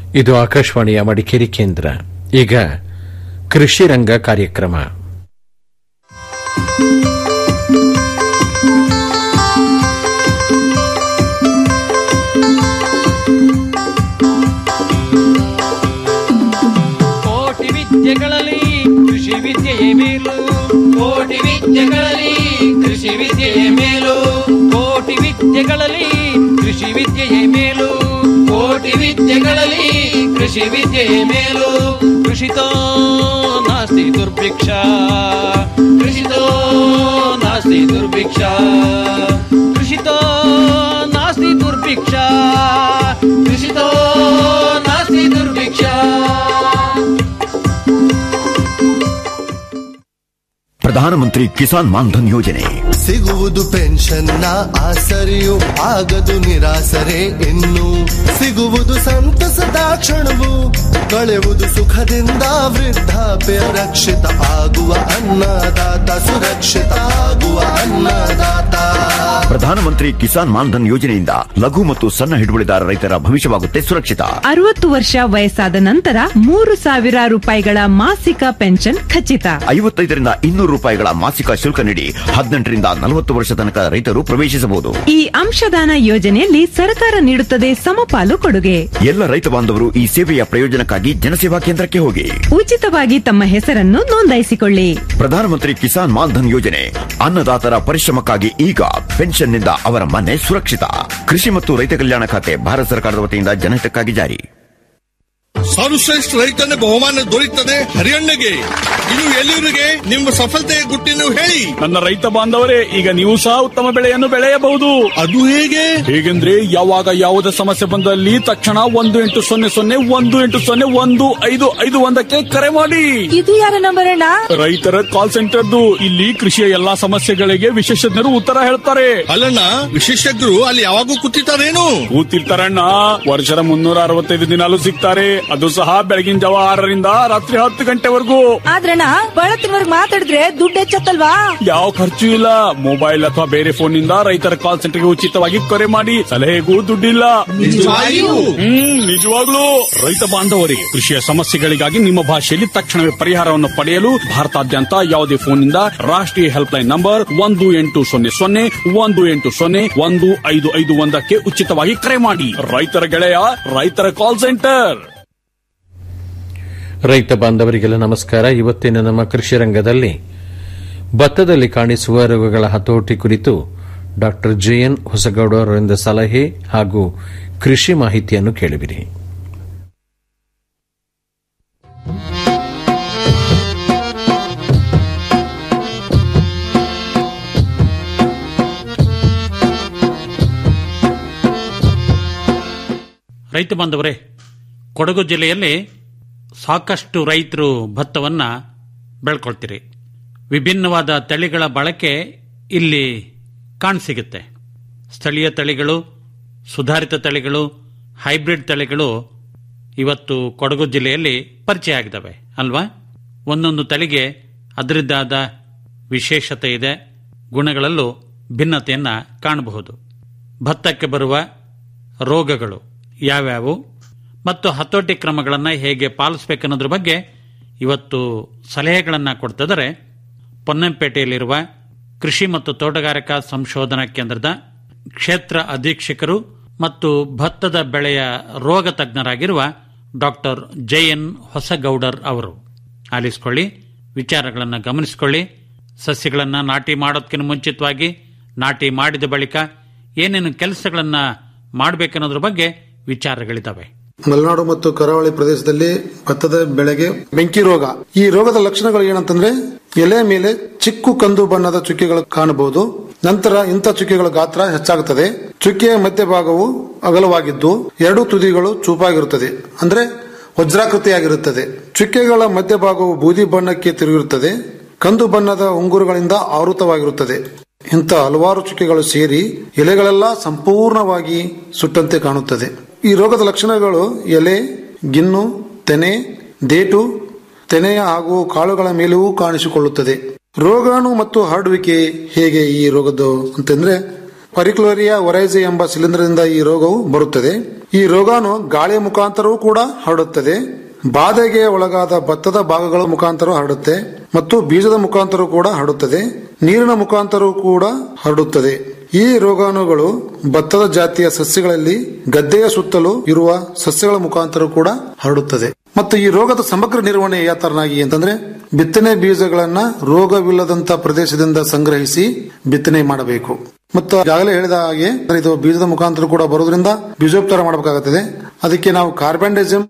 ಇದು ಆಕಾಶವಾಣಿಯ ಮಡಿಕೇರಿ ಕೇಂದ್ರ ಈಗ ಕೃಷಿ ರಂಗ ಕಾರ್ಯಕ್ರಮ ಕೋಟಿ ವಿದ್ಯೆಗಳಲ್ಲಿ ಕೃಷಿ ವಿದ್ಯೆಯೇ ಮೇಲು ಕೋಟಿ ವಿದ್ಯೆಗಳಲ್ಲಿ ಕೃಷಿ ವಿದ್ಯೆಯೇ ಮೇಲು ಕೋಟಿ ವಿದ್ಯೆಗಳಲ್ಲಿ ಕೃಷಿ ವಿದ್ಯೆಯೇ ಮೇಲು ಕೋಟಿ ವಿದ್ಯೆಗಳಲ್ಲಿ ಕೃಷಿ ವಿದ್ಯೆಯೇ ಮೇಲು ಕೃಷಿತೋ ನಾಸ್ತಿ ದುರ್ಭಿಕ್ಷ ಕೃಷಿತೋ ನಾಸ್ತಿ ದುರ್ಭಿಕ್ಷ ಕೃಷಿತೋ ನಾಸ್ತಿ ದುರ್ಭಿಕ್ಷ ಕೃಷಿತೋ ನಾಸ್ತಿ ದುರ್ಭಿಕ್ಷ ಪ್ರಧಾನಮಂತ್ರಿ ಕಿಸಾನ್ ಮಾನ್ಧನ್ ಯೋಜನೆ ಸಿಗುವುದು ಪೆನ್ಷನ್ನ ಆಸರೆಯು ಆಗದು ನಿರಾಸರೆ ಇನ್ನು ಸಿಗುವುದು ಸಂತಸದ ಕ್ಷಣವು ಕಳೆವುದು ಸುಖದಿಂದ ವೃದ್ಧಾಪ್ಯ ರಕ್ಷಿತ ಆಗುವ ಅನ್ನದಾತ ಸುರಕ್ಷಿತ ಆಗುವ ಅನ್ನದಾತ ಪ್ರಧಾನಮಂತ್ರಿ ಕಿಸಾನ್ ಮಾನ್ಧನ್ ಯೋಜನೆಯಿಂದ ಲಘು ಮತ್ತು ಸಣ್ಣ ಹಿಡುವಳಿದಾರ ರೈತರ ಭವಿಷ್ಯವಾಗುತ್ತೆ ಸುರಕ್ಷಿತ ಅರವತ್ತು ವರ್ಷ ವಯಸ್ಸಾದ ನಂತರ ಮೂರು ಸಾವಿರ ರೂಪಾಯಿಗಳ ಮಾಸಿಕ ಪೆನ್ಷನ್ ಖಚಿತ ಐವತ್ತೈದರಿಂದ ಇನ್ನೂರು ರೂಪಾಯಿಗಳ ಮಾಸಿಕ ಶುಲ್ಕ ನೀಡಿ ಹದಿನೆಂಟರಿಂದ ನಲವತ್ತು ವರ್ಷ ತನಕ ರೈತರು ಪ್ರವೇಶಿಸಬಹುದು ಈ ಅಂಶದಾನ ಯೋಜನೆಯಲ್ಲಿ ಸರ್ಕಾರ ನೀಡುತ್ತದೆ ಸಮಪಾಲು ಕೊಡುಗೆ ಎಲ್ಲ ರೈತ ಬಾಂಧವರು ಈ ಸೇವೆಯ ಪ್ರಯೋಜನಕ್ಕಾಗಿ ಜನಸೇವಾ ಕೇಂದ್ರಕ್ಕೆ ಹೋಗಿ ಉಚಿತವಾಗಿ ತಮ್ಮ ಹೆಸರನ್ನು ನೋಂದಾಯಿಸಿಕೊಳ್ಳಿ ಪ್ರಧಾನಮಂತ್ರಿ ಕಿಸಾನ್ ಮಾನ್ಧನ್ ಯೋಜನೆ ಅನ್ನದಾತರ ಪರಿಶ್ರಮಕ್ಕಾಗಿ ಈಗ ಪೆನ್ಷನ್ನಿಂದ ಅವರ ಮನೆ ಸುರಕ್ಷಿತ ಕೃಷಿ ಮತ್ತು ರೈತ ಕಲ್ಯಾಣ ಖಾತೆ ಭಾರತ ಸರ್ಕಾರದ ವತಿಯಿಂದ ಜನಹಿತಕ್ಕಾಗಿ ಜಾರಿ ಸರ್ವಶ್ರೇಷ್ಠ ರೈತನ ಬಹುಮಾನ ದೊರೆಯುತ್ತದೆ ಹರಿಯಣ್ಣಗೆ ಇನ್ನು ಎಲ್ಲಿವರಿಗೆ ನಿಮ್ಮ ಸಫಲತೆಯ ಗುಟ್ಟಿನ ಹೇಳಿ ನನ್ನ ರೈತ ಬಾಂಧವರೇ ಈಗ ನೀವು ಸಹ ಉತ್ತಮ ಬೆಳೆಯನ್ನು ಬೆಳೆಯಬಹುದು ಅದು ಹೇಗೆ ಹೇಗೆಂದ್ರೆ ಯಾವಾಗ ಯಾವುದೇ ಸಮಸ್ಯೆ ಬಂದಲ್ಲಿ ತಕ್ಷಣ ಒಂದು ಎಂಟು ಸೊನ್ನೆ ಸೊನ್ನೆ ಒಂದು ಎಂಟು ಸೊನ್ನೆ ಒಂದು ಐದು ಐದು ಒಂದಕ್ಕೆ ಕರೆ ಮಾಡಿ ಇದು ಯಾರ ನಂಬರ್ ಅಣ್ಣ ರೈತರ ಕಾಲ್ ಸೆಂಟರ್ದು ಇಲ್ಲಿ ಕೃಷಿಯ ಎಲ್ಲಾ ಸಮಸ್ಯೆಗಳಿಗೆ ವಿಶೇಷಜ್ಞರು ಉತ್ತರ ಹೇಳ್ತಾರೆ ಅಲ್ಲಣ್ಣ ವಿಶೇಷಜ್ಞರು ಅಲ್ಲಿ ಯಾವಾಗೂ ಕೂತಿರ್ತಾರೇನು ಕೂತಿರ್ತಾರಣ್ಣ ವರ್ಷದ ಮುನ್ನೂರ ಅರವತ್ತೈದು ದಿನಾಲು ಸಿಗ್ತಾರೆ ಅದು ಸಹ ಬೆಳಗಿನ ಜಾವ ಆರರಿಂದ ರಾತ್ರಿ ಹತ್ತು ಗಂಟೆವರೆಗೂ ಆದ್ರಣ್ಣ ಬಳತ್ತಿನವರ್ಗ್ ಮಾತಾಡಿದ್ರೆ ದುಡ್ಡು ಹೆಚ್ಚತ್ತಲ್ವಾ ಯಾವ ಖರ್ಚು ಇಲ್ಲ ಮೊಬೈಲ್ ಅಥವಾ ಬೇರೆ ಫೋನ್ ನಿಂದ ರೈತರ ಕಾಲ್ ಸೆಂಟರ್ಗೆ ಉಚಿತವಾಗಿ ಕರೆ ಮಾಡಿ ಸಲಹೆಗೂ ದುಡ್ಡಿಲ್ಲ ನಿಜವಾಗಿಯೂ? ಹ್ಮ್ ನಿಜವಾಗ್ಲೂ ರೈತ ಬಾಂಧವರಿಗೆ ಕೃಷಿಯ ಸಮಸ್ಯೆಗಳಿಗಾಗಿ ನಿಮ್ಮ ಭಾಷೆಯಲ್ಲಿ ತಕ್ಷಣವೇ ಪರಿಹಾರವನ್ನು ಪಡೆಯಲು ಭಾರತಾದ್ಯಂತ ಯಾವುದೇ ಫೋನ್ ನಿಂದ ರಾಷ್ಟ್ರೀಯ ಹೆಲ್ಪ್ ಲೈನ್ ನಂಬರ್ ಒಂದು ಎಂಟು ಸೊನ್ನೆ ಸೊನ್ನೆ ಒಂದು ಎಂಟು ಸೊನ್ನೆ ಒಂದು ಐದು ಐದು ಒಂದಕ್ಕೆ ಉಚಿತವಾಗಿ ಕರೆ ಮಾಡಿ ರೈತರ ಗೆಳೆಯ ರೈತರ ಕಾಲ್ ಸೆಂಟರ್ ರೈತ ಬಾಂಧವರಿಗೆಲ್ಲ ನಮಸ್ಕಾರ ಇವತ್ತಿನ ನಮ್ಮ ಕೃಷಿ ರಂಗದಲ್ಲಿ ಭತ್ತದಲ್ಲಿ ಕಾಣಿಸುವ ರೋಗಗಳ ಹತೋಟಿ ಕುರಿತು ಡಾಕ್ಟರ್ ಜೆಎನ್ ಹೊಸಗೌಡ ಅವರಿಂದ ಸಲಹೆ ಹಾಗೂ ಕೃಷಿ ಮಾಹಿತಿಯನ್ನು ಕೇಳಿಬಿರಿ ರೈತ ಬಾಂಧವರೇ ಕೊಡಗು ಜಿಲ್ಲೆಯಲ್ಲಿ ಸಾಕಷ್ಟು ರೈತರು ಭತ್ತವನ್ನ ಬೆಳ್ಕೊಳ್ತೀರಿ ವಿಭಿನ್ನವಾದ ತಳಿಗಳ ಬಳಕೆ ಇಲ್ಲಿ ಕಾಣಸಿಗುತ್ತೆ ಸ್ಥಳೀಯ ತಳಿಗಳು ಸುಧಾರಿತ ತಳಿಗಳು ಹೈಬ್ರಿಡ್ ತಳಿಗಳು ಇವತ್ತು ಕೊಡಗು ಜಿಲ್ಲೆಯಲ್ಲಿ ಪರಿಚಯ ಆಗಿದ್ದಾವೆ ಅಲ್ವಾ ಒಂದೊಂದು ತಳಿಗೆ ಅದರದ್ದಾದ ವಿಶೇಷತೆ ಇದೆ ಗುಣಗಳಲ್ಲೂ ಭಿನ್ನತೆಯನ್ನು ಕಾಣಬಹುದು ಭತ್ತಕ್ಕೆ ಬರುವ ರೋಗಗಳು ಯಾವ್ಯಾವು ಮತ್ತು ಹತೋಟಿ ಕ್ರಮಗಳನ್ನು ಹೇಗೆ ಪಾಲಿಸಬೇಕನ್ನೋದ್ರ ಬಗ್ಗೆ ಇವತ್ತು ಸಲಹೆಗಳನ್ನು ಕೊಡ್ತಿದ್ದಾರೆ ಪೊನ್ನಂಪೇಟೆಯಲ್ಲಿರುವ ಕೃಷಿ ಮತ್ತು ತೋಟಗಾರಿಕಾ ಸಂಶೋಧನಾ ಕೇಂದ್ರದ ಕ್ಷೇತ್ರ ಅಧೀಕ್ಷಕರು ಮತ್ತು ಭತ್ತದ ಬೆಳೆಯ ರೋಗ ತಜ್ಞರಾಗಿರುವ ಡಾಕ್ಟರ್ ಜೆಎನ್ ಹೊಸಗೌಡರ್ ಅವರು ಆಲಿಸಿಕೊಳ್ಳಿ ವಿಚಾರಗಳನ್ನು ಗಮನಿಸಿಕೊಳ್ಳಿ ಸಸ್ಯಗಳನ್ನು ನಾಟಿ ಮಾಡೋದಕ್ಕಿಂತ ಮುಂಚಿತವಾಗಿ ನಾಟಿ ಮಾಡಿದ ಬಳಿಕ ಏನೇನು ಕೆಲಸಗಳನ್ನು ಮಾಡಬೇಕನ್ನೋದ್ರ ಬಗ್ಗೆ ವಿಚಾರಗಳಿದ್ದಾವೆ ಮಲೆನಾಡು ಮತ್ತು ಕರಾವಳಿ ಪ್ರದೇಶದಲ್ಲಿ ಭತ್ತದ ಬೆಳೆಗೆ ಬೆಂಕಿ ರೋಗ ಈ ರೋಗದ ಲಕ್ಷಣಗಳು ಏನಂತಂದ್ರೆ ಎಲೆ ಮೇಲೆ ಚಿಕ್ಕು ಕಂದು ಬಣ್ಣದ ಚುಕ್ಕೆಗಳು ಕಾಣಬಹುದು ನಂತರ ಇಂಥ ಚುಕ್ಕೆಗಳ ಗಾತ್ರ ಹೆಚ್ಚಾಗುತ್ತದೆ ಚುಕ್ಕೆಯ ಮಧ್ಯಭಾಗವು ಅಗಲವಾಗಿದ್ದು ಎರಡು ತುದಿಗಳು ಚೂಪಾಗಿರುತ್ತದೆ ಅಂದ್ರೆ ವಜ್ರಾಕೃತಿಯಾಗಿರುತ್ತದೆ ಚುಕ್ಕೆಗಳ ಮಧ್ಯಭಾಗವು ಬೂದಿ ಬಣ್ಣಕ್ಕೆ ತಿರುಗಿರುತ್ತದೆ ಕಂದು ಬಣ್ಣದ ಉಂಗುರುಗಳಿಂದ ಆವೃತವಾಗಿರುತ್ತದೆ ಇಂಥ ಹಲವಾರು ಚುಕ್ಕೆಗಳು ಸೇರಿ ಎಲೆಗಳೆಲ್ಲ ಸಂಪೂರ್ಣವಾಗಿ ಸುಟ್ಟಂತೆ ಕಾಣುತ್ತದೆ ಈ ರೋಗದ ಲಕ್ಷಣಗಳು ಎಲೆ ಗಿನ್ನು ತೆನೆ ದೇಟು ತೆನೆಯ ಹಾಗೂ ಕಾಳುಗಳ ಮೇಲೆಯೂ ಕಾಣಿಸಿಕೊಳ್ಳುತ್ತದೆ ರೋಗಾಣು ಮತ್ತು ಹರಡುವಿಕೆ ಹೇಗೆ ಈ ರೋಗದ್ದು ಅಂತಂದ್ರೆ ಪರಿಕ್ಲೋರಿಯಾ ಒರೈಜೆ ಎಂಬ ಶಿಲೀಂಧ್ರದಿಂದ ಈ ರೋಗವು ಬರುತ್ತದೆ ಈ ರೋಗಾಣು ಗಾಳಿಯ ಮುಖಾಂತರವೂ ಕೂಡ ಹರಡುತ್ತದೆ ಬಾಧೆಗೆ ಒಳಗಾದ ಭತ್ತದ ಭಾಗಗಳ ಮುಖಾಂತರ ಹರಡುತ್ತೆ ಮತ್ತು ಬೀಜದ ಮುಖಾಂತರ ಕೂಡ ಹರಡುತ್ತದೆ ನೀರಿನ ಮುಖಾಂತರವೂ ಕೂಡ ಹರಡುತ್ತದೆ ಈ ರೋಗಾಣುಗಳು ಭತ್ತದ ಜಾತಿಯ ಸಸ್ಯಗಳಲ್ಲಿ ಗದ್ದೆಯ ಸುತ್ತಲೂ ಇರುವ ಸಸ್ಯಗಳ ಮುಖಾಂತರ ಕೂಡ ಹರಡುತ್ತದೆ ಮತ್ತು ಈ ರೋಗದ ಸಮಗ್ರ ನಿರ್ವಹಣೆ ಯಾವ ತರನಾಗಿ ಅಂತಂದ್ರೆ ಬಿತ್ತನೆ ಬೀಜಗಳನ್ನ ರೋಗವಿಲ್ಲದಂತ ಪ್ರದೇಶದಿಂದ ಸಂಗ್ರಹಿಸಿ ಬಿತ್ತನೆ ಮಾಡಬೇಕು ಮತ್ತು ಈಗಾಗಲೇ ಹೇಳಿದ ಹಾಗೆ ಇದು ಬೀಜದ ಮುಖಾಂತರ ಕೂಡ ಬರೋದ್ರಿಂದ ಬೀಜೋಪಚಾರ ಮಾಡಬೇಕಾಗುತ್ತದೆ ಅದಕ್ಕೆ ನಾವು ಕಾರ್ಬೆಂಡೈಸಮ್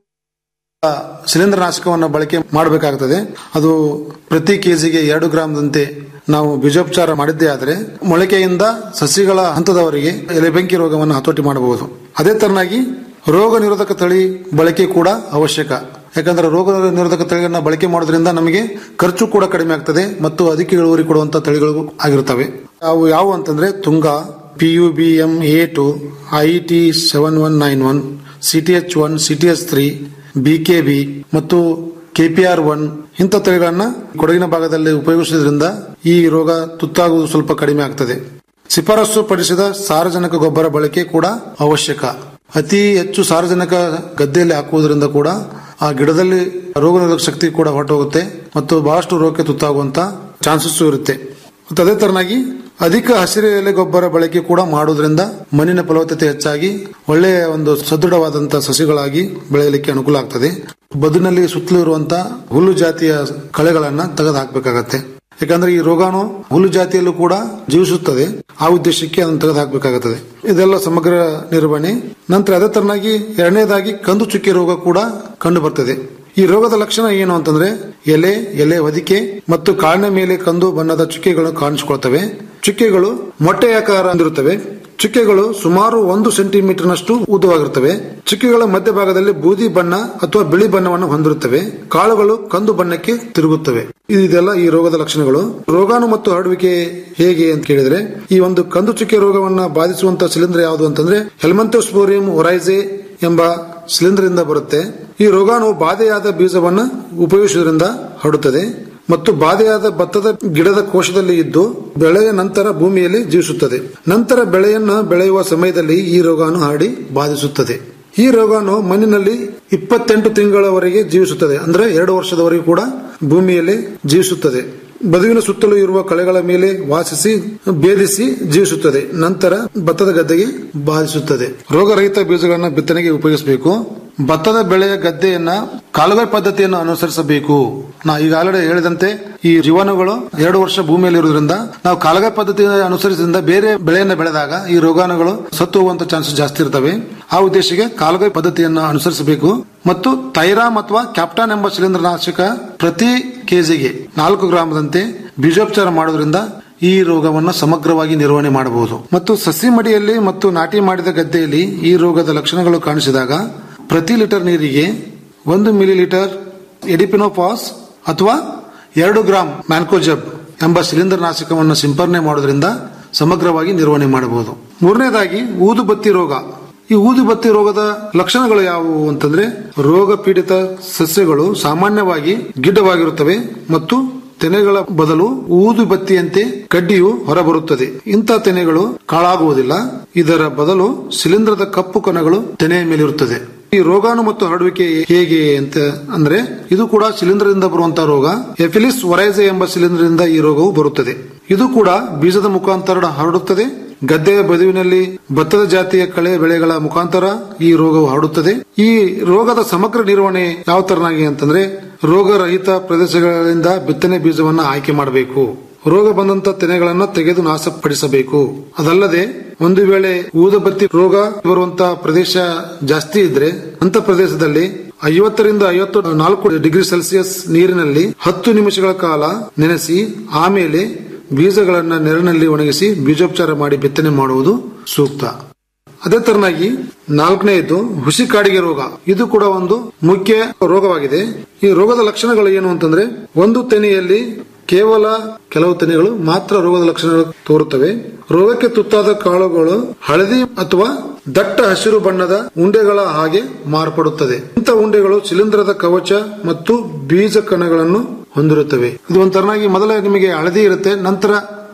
ಶಿಲೀಂಧ್ರನಾಶಕವನ್ನು ಬಳಕೆ ಮಾಡಬೇಕಾಗುತ್ತದೆ ಅದು ಪ್ರತಿ ಕೆಜಿಗೆ ಎರಡು ಗ್ರಾಮದಂತೆ ನಾವು ಬೀಜೋಪಚಾರ ಮಾಡಿದ್ದೇ ಆದರೆ ಮೊಳಕೆಯಿಂದ ಸಸಿಗಳ ಹಂತದವರೆಗೆ ಎಲೆಬೆಂಕಿ ರೋಗವನ್ನು ಹತೋಟಿ ಮಾಡಬಹುದು ಅದೇ ತರನಾಗಿ ರೋಗ ನಿರೋಧಕ ತಳಿ ಬಳಕೆ ಕೂಡ ಅವಶ್ಯಕ ಯಾಕಂದ್ರೆ ರೋಗ ನಿರೋಧಕ ತಳಿಗಳನ್ನ ಬಳಕೆ ಮಾಡೋದ್ರಿಂದ ನಮಗೆ ಖರ್ಚು ಕೂಡ ಕಡಿಮೆ ಆಗ್ತದೆ ಮತ್ತು ಅಧಿಕ ಇಳುವರಿ ಕೊಡುವಂತ ತಳಿಗಳು ಆಗಿರುತ್ತವೆ ಅವು ಯಾವುವು ಅಂತಂದ್ರೆ Tunga P U B M A two I T seven one nine one CTH one CTH three BKB ಮತ್ತು ಕೆಪಿಆರ್ ಒನ್ ಇಂಥ ತಳಿಗಳನ್ನ ಕೊಡಗಿನ ಭಾಗದಲ್ಲಿ ಉಪಯೋಗಿಸುವುದರಿಂದ ಈ ರೋಗ ತುತ್ತಾಗುವುದು ಸ್ವಲ್ಪ ಕಡಿಮೆ ಆಗ್ತದೆ ಶಿಫಾರಸು ಪಡಿಸಿದ ಸಾರಜನಕ ಗೊಬ್ಬರ ಬಳಕೆ ಕೂಡ ಅವಶ್ಯಕ ಅತಿ ಹೆಚ್ಚು ಸಾರಜನಕ ಗದ್ದೆಯಲ್ಲಿ ಹಾಕುವುದರಿಂದ ಕೂಡ ಆ ಗಿಡದಲ್ಲಿ ರೋಗ ನಿರೋಧಕ ಶಕ್ತಿ ಕೂಡ ಹೊರಟೋಗುತ್ತೆ ಮತ್ತು ಬಹಳಷ್ಟು ರೋಗಕ್ಕೆ ತುತ್ತಾಗುವಂತ ಚಾನ್ಸಸ್ ಇರುತ್ತೆ ಮತ್ತು ಅದೇ ತರನಾಗಿ ಅಧಿಕ ಹಸಿರು ಎಲೆ ಗೊಬ್ಬರ ಬಳಕೆ ಕೂಡ ಮಾಡುವುದರಿಂದ ಮಣ್ಣಿನ ಫಲವತ್ತತೆ ಹೆಚ್ಚಾಗಿ ಒಳ್ಳೆಯ ಒಂದು ಸದೃಢವಾದಂತಹ ಸಸಿಗಳಾಗಿ ಬೆಳೆಯಲಿಕ್ಕೆ ಅನುಕೂಲ ಆಗ್ತದೆ ಬದುನಲ್ಲಿ ಸುತ್ತಲೂ ಇರುವಂತಹ ಹುಲ್ಲು ಜಾತಿಯ ಕಳೆಗಳನ್ನ ತೆಗೆದು ಹಾಕಬೇಕಾಗತ್ತೆ ಯಾಕಂದ್ರೆ ಈ ರೋಗಾಣು ಹುಲ್ಲು ಜಾತಿಯಲ್ಲೂ ಕೂಡ ಜೀವಿಸುತ್ತದೆ ಆ ಉದ್ದೇಶಕ್ಕೆ ಅದನ್ನು ತೆಗೆದು ಹಾಕಬೇಕಾಗುತ್ತದೆ ಇದೆಲ್ಲ ಸಮಗ್ರ ನಿರ್ವಹಣೆ ನಂತರ ಅದೇ ತರನಾಗಿ ಎರಡನೇದಾಗಿ ಕಂದು ಚುಕ್ಕೆ ರೋಗ ಕೂಡ ಕಂಡು ಬರ್ತದೆ ಈ ರೋಗದ ಲಕ್ಷಣ ಏನು ಅಂತಂದ್ರೆ ಎಲೆ ಎಲೆ ಹೊದಿಕೆ ಮತ್ತು ಕಾಳಿನ ಮೇಲೆ ಕಂದು ಬಣ್ಣದ ಚುಕ್ಕೆಗಳು ಕಾಣಿಸಿಕೊಳ್ತವೆ ಚುಕ್ಕೆಗಳು ಮೊಟ್ಟೆಯಾಕಾರ ಹೊಂದಿರುತ್ತವೆ ಚುಕ್ಕೆಗಳು ಸುಮಾರು ಒಂದು ಸೆಂಟಿಮೀಟರ್ನಷ್ಟು ಉದ್ದವಾಗಿರುತ್ತವೆ ಚುಕ್ಕೆಗಳ ಮಧ್ಯಭಾಗದಲ್ಲಿ ಬೂದಿ ಬಣ್ಣ ಅಥವಾ ಬಿಳಿ ಬಣ್ಣವನ್ನು ಹೊಂದಿರುತ್ತವೆ ಕಾಳುಗಳು ಕಂದು ಬಣ್ಣಕ್ಕೆ ತಿರುಗುತ್ತವೆ ಇದೆಲ್ಲ ಈ ರೋಗದ ಲಕ್ಷಣಗಳು ರೋಗಾಣು ಮತ್ತು ಹರಡುವಿಕೆ ಹೇಗೆ ಅಂತ ಕೇಳಿದ್ರೆ ಈ ಒಂದು ಕಂದು ಚುಕ್ಕೆ ರೋಗವನ್ನ ಬಾಧಿಸುವಂತಹ ಶಿಲೀಂಧ್ರ ಯಾವುದು ಅಂತಂದ್ರೆ ಹೆಲ್ಮಂಥೋಸ್ಪೋರಿಯಂ ಒರೈಸೆ ಎಂಬ ಶಿಲೀಂಧ್ರದಿಂದ ಬರುತ್ತೆ ಈ ರೋಗಾಣು ಬಾಧೆಯಾದ ಬೀಜವನ್ನು ಉಪಯೋಗಿಸುವುದರಿಂದ ಹರಡುತ್ತದೆ ಮತ್ತು ಬಾಧೆಯಾದ ಭತ್ತದ ಗಿಡದ ಕೋಶದಲ್ಲಿ ಇದ್ದು ಬೆಳೆಯ ನಂತರ ಭೂಮಿಯಲ್ಲಿ ಜೀವಿಸುತ್ತದೆ ನಂತರ ಬೆಳೆಯನ್ನು ಬೆಳೆಯುವ ಸಮಯದಲ್ಲಿ ಈ ರೋಗಾಣು ಹರಡಿ ಬಾಧಿಸುತ್ತದೆ ಈ ರೋಗಾಣು ಮಣ್ಣಿನಲ್ಲಿ ಇಪ್ಪತ್ತೆಂಟು ತಿಂಗಳವರೆಗೆ ಜೀವಿಸುತ್ತದೆ ಅಂದ್ರೆ ಎರಡು ವರ್ಷದವರೆಗೂ ಕೂಡ ಭೂಮಿಯಲ್ಲಿ ಜೀವಿಸುತ್ತದೆ ಬದುವಿನ ಸುತ್ತಲೂ ಇರುವ ಕಳೆಗಳ ಮೇಲೆ ವಾಸಿಸಿ ಭೇದಿಸಿ ಜೀವಿಸುತ್ತದೆ ನಂತರ ಭತ್ತದ ಗದ್ದೆಗೆ ಬಾಧಿಸುತ್ತದೆ ರೋಗರಹಿತ ಬೀಜಗಳನ್ನು ಬಿತ್ತನೆಗೆ ಉಪಯೋಗಿಸಬೇಕು ಭತ್ತದ ಬೆಳೆಯ ಗದ್ದೆಯನ್ನ ಕಾಲುವೆ ಪದ್ಧತಿಯನ್ನು ಅನುಸರಿಸಬೇಕು ನಾ ಈಗ ಆಲ್ರೆಡಿ ಹೇಳಿದಂತೆ ಈ ಜೀವಾಣುಗಳು ಎರಡು ವರ್ಷ ಭೂಮಿಯಲ್ಲಿ ಇರುವುದರಿಂದ ನಾವು ಕಾಲುವೆ ಪದ್ಧತಿ ಅನುಸರಿಸಿದಿಂದ ಬೇರೆ ಬೆಳೆಯನ್ನು ಬೆಳೆದಾಗ ಈ ರೋಗಾಣುಗಳು ಸತ್ತು ಹೋಗುವಂತ ಚಾನ್ಸಸ್ ಜಾಸ್ತಿ ಇರ್ತವೆ ಆ ಉದ್ದೇಶಕ್ಕೆ ಕಾಲುವೆ ಪದ್ಧತಿಯನ್ನು ಅನುಸರಿಸಬೇಕು ಮತ್ತು ತೈರಾಮ್ ಅಥವಾ ಕ್ಯಾಪ್ಟಾನ್ ಎಂಬ ಶಿಲೀಂಧ್ರನಾಶಕ ಪ್ರತಿ ಕೆಜಿಗೆ ನಾಲ್ಕು ಗ್ರಾಮದಂತೆ ಬೀಜೋಪಚಾರ ಮಾಡೋದ್ರಿಂದ ಈ ರೋಗವನ್ನು ಸಮಗ್ರವಾಗಿ ನಿರ್ವಹಣೆ ಮಾಡಬಹುದು ಮತ್ತು ಸಸಿ ಮಡಿಯಲ್ಲಿ ಮತ್ತು ನಾಟಿ ಮಾಡಿದ ಗದ್ದೆಯಲ್ಲಿ ಈ ರೋಗದ ಲಕ್ಷಣಗಳು ಕಾಣಿಸಿದಾಗ ಪ್ರತಿ ಲೀಟರ್ ನೀರಿಗೆ ಒಂದು ಮಿಲಿ ಲೀಟರ್ ಎಡಿಪಿನೋಪಾಸ್ ಅಥವಾ ಎರಡು ಗ್ರಾಂ ಮ್ಯಾನ್ಕೋಜಬ್ ಎಂಬ ಶಿಲೀಂಧ್ರ ನಾಶಕವನ್ನು ಸಿಂಪರಣೆ ಮಾಡೋದ್ರಿಂದ ಸಮಗ್ರವಾಗಿ ನಿರ್ವಹಣೆ ಮಾಡಬಹುದು ಮೂರನೇದಾಗಿ ಊದುಬತ್ತಿ ರೋಗ ಈ ಊದುಬತ್ತಿ ರೋಗದ ಲಕ್ಷಣಗಳು ಯಾವುವು ಅಂತಂದ್ರೆ ರೋಗ ಪೀಡಿತ ಸಸ್ಯಗಳು ಸಾಮಾನ್ಯವಾಗಿ ಗಿಡ್ಡವಾಗಿರುತ್ತವೆ ಮತ್ತು ತೆನೆಗಳ ಬದಲು ಊದುಬತ್ತಿಯಂತೆ ಕಡ್ಡಿಯು ಹೊರಬರುತ್ತದೆ ಇಂಥ ತೆನೆಗಳು ಕಾಳಾಗುವುದಿಲ್ಲ ಇದರ ಬದಲು ಶಿಲೀಂಧ್ರದ ಕಪ್ಪು ಕಣಗಳು ತೆನೆಯ ಮೇಲಿರುತ್ತದೆ ಈ ರೋಗಾಣು ಮತ್ತು ಹರಡುವಿಕೆ ಹೇಗೆ ಅಂತ ಅಂದ್ರೆ ಇದು ಕೂಡ ಶಿಲೀಂಧ್ರದಿಂದ ಬರುವಂತಹ ರೋಗ ಎಫಿಲಿಸ್ ವರೈಸೆ ಎಂಬ ಶಿಲೀಂಧ್ರದಿಂದ ಈ ರೋಗವು ಬರುತ್ತದೆ ಇದು ಕೂಡ ಬೀಜದ ಮುಖಾಂತರ ಹರಡುತ್ತದೆ ಗದ್ದೆಯ ಬದುವಿನಲ್ಲಿ ಭತ್ತದ ಜಾತಿಯ ಕಳೆ ಬೆಳೆಗಳ ಮುಖಾಂತರ ಈ ರೋಗವು ಹರಡುತ್ತದೆ ಈ ರೋಗದ ಸಮಗ್ರ ನಿರ್ವಹಣೆ ಯಾವ ತರನಾಗಿ ಅಂತಂದ್ರೆ ರೋಗರಹಿತ ಪ್ರದೇಶಗಳಿಂದ ಬಿತ್ತನೆ ಬೀಜವನ್ನ ಆಯ್ಕೆ ಮಾಡಬೇಕು ರೋಗ ಬಂದಂತ ತೆನೆಗಳನ್ನ ತೆಗೆದು ನಾಶಪಡಿಸಬೇಕು ಅದಲ್ಲದೆ ಒಂದು ವೇಳೆ ಊದಬತ್ತಿ ರೋಗ ಬರುವಂತಹ ಪ್ರದೇಶ ಜಾಸ್ತಿ ಇದ್ರೆ ಅಂತ ಪ್ರದೇಶದಲ್ಲಿ ಐವತ್ತರಿಂದ ಐವತ್ತು ನಾಲ್ಕು ಡಿಗ್ರಿ ಸೆಲ್ಸಿಯಸ್ ನೀರಿನಲ್ಲಿ ಹತ್ತು ನಿಮಿಷಗಳ ಕಾಲ ನೆನೆಸಿ ಆಮೇಲೆ ಬೀಜಗಳನ್ನ ನೆರಳಿನಲ್ಲಿ ಒಣಗಿಸಿ ಬೀಜೋಪಚಾರ ಮಾಡಿ ಬಿತ್ತನೆ ಮಾಡುವುದು ಸೂಕ್ತ ಅದೇ ತರನಾಗಿ ನಾಲ್ಕನೆಯದು ಹುಸಿ ಕಾಡಿಗೆ ರೋಗ ಇದು ಕೂಡ ಒಂದು ಮುಖ್ಯ ರೋಗವಾಗಿದೆ ಈ ರೋಗದ ಲಕ್ಷಣಗಳು ಏನು ಅಂತಂದ್ರೆ ಒಂದು ತೆನೆಯಲ್ಲಿ ಕೇವಲ ಕೆಲವು ತೆನೆಗಳು ಮಾತ್ರ ರೋಗದ ಲಕ್ಷಣಗಳು ತೋರುತ್ತವೆ ರೋಗಕ್ಕೆ ತುತ್ತಾದ ಕಾಳುಗಳು ಹಳದಿ ಅಥವಾ ದಟ್ಟ ಹಸಿರು ಬಣ್ಣದ ಉಂಡೆಗಳ ಹಾಗೆ ಮಾರ್ಪಡುತ್ತದೆ ಇಂಥ ಉಂಡೆಗಳು ಶಿಲೀಂಧ್ರದ ಕವಚ ಮತ್ತು ಬೀಜ ಕಣಗಳನ್ನು ಹೊಂದಿರುತ್ತವೆ ಇದು ಒಂಥರನಾಗಿ ಮೊದಲೇ ನಿಮಗೆ ಹಳದಿ ಇರುತ್ತೆ ನಂತರ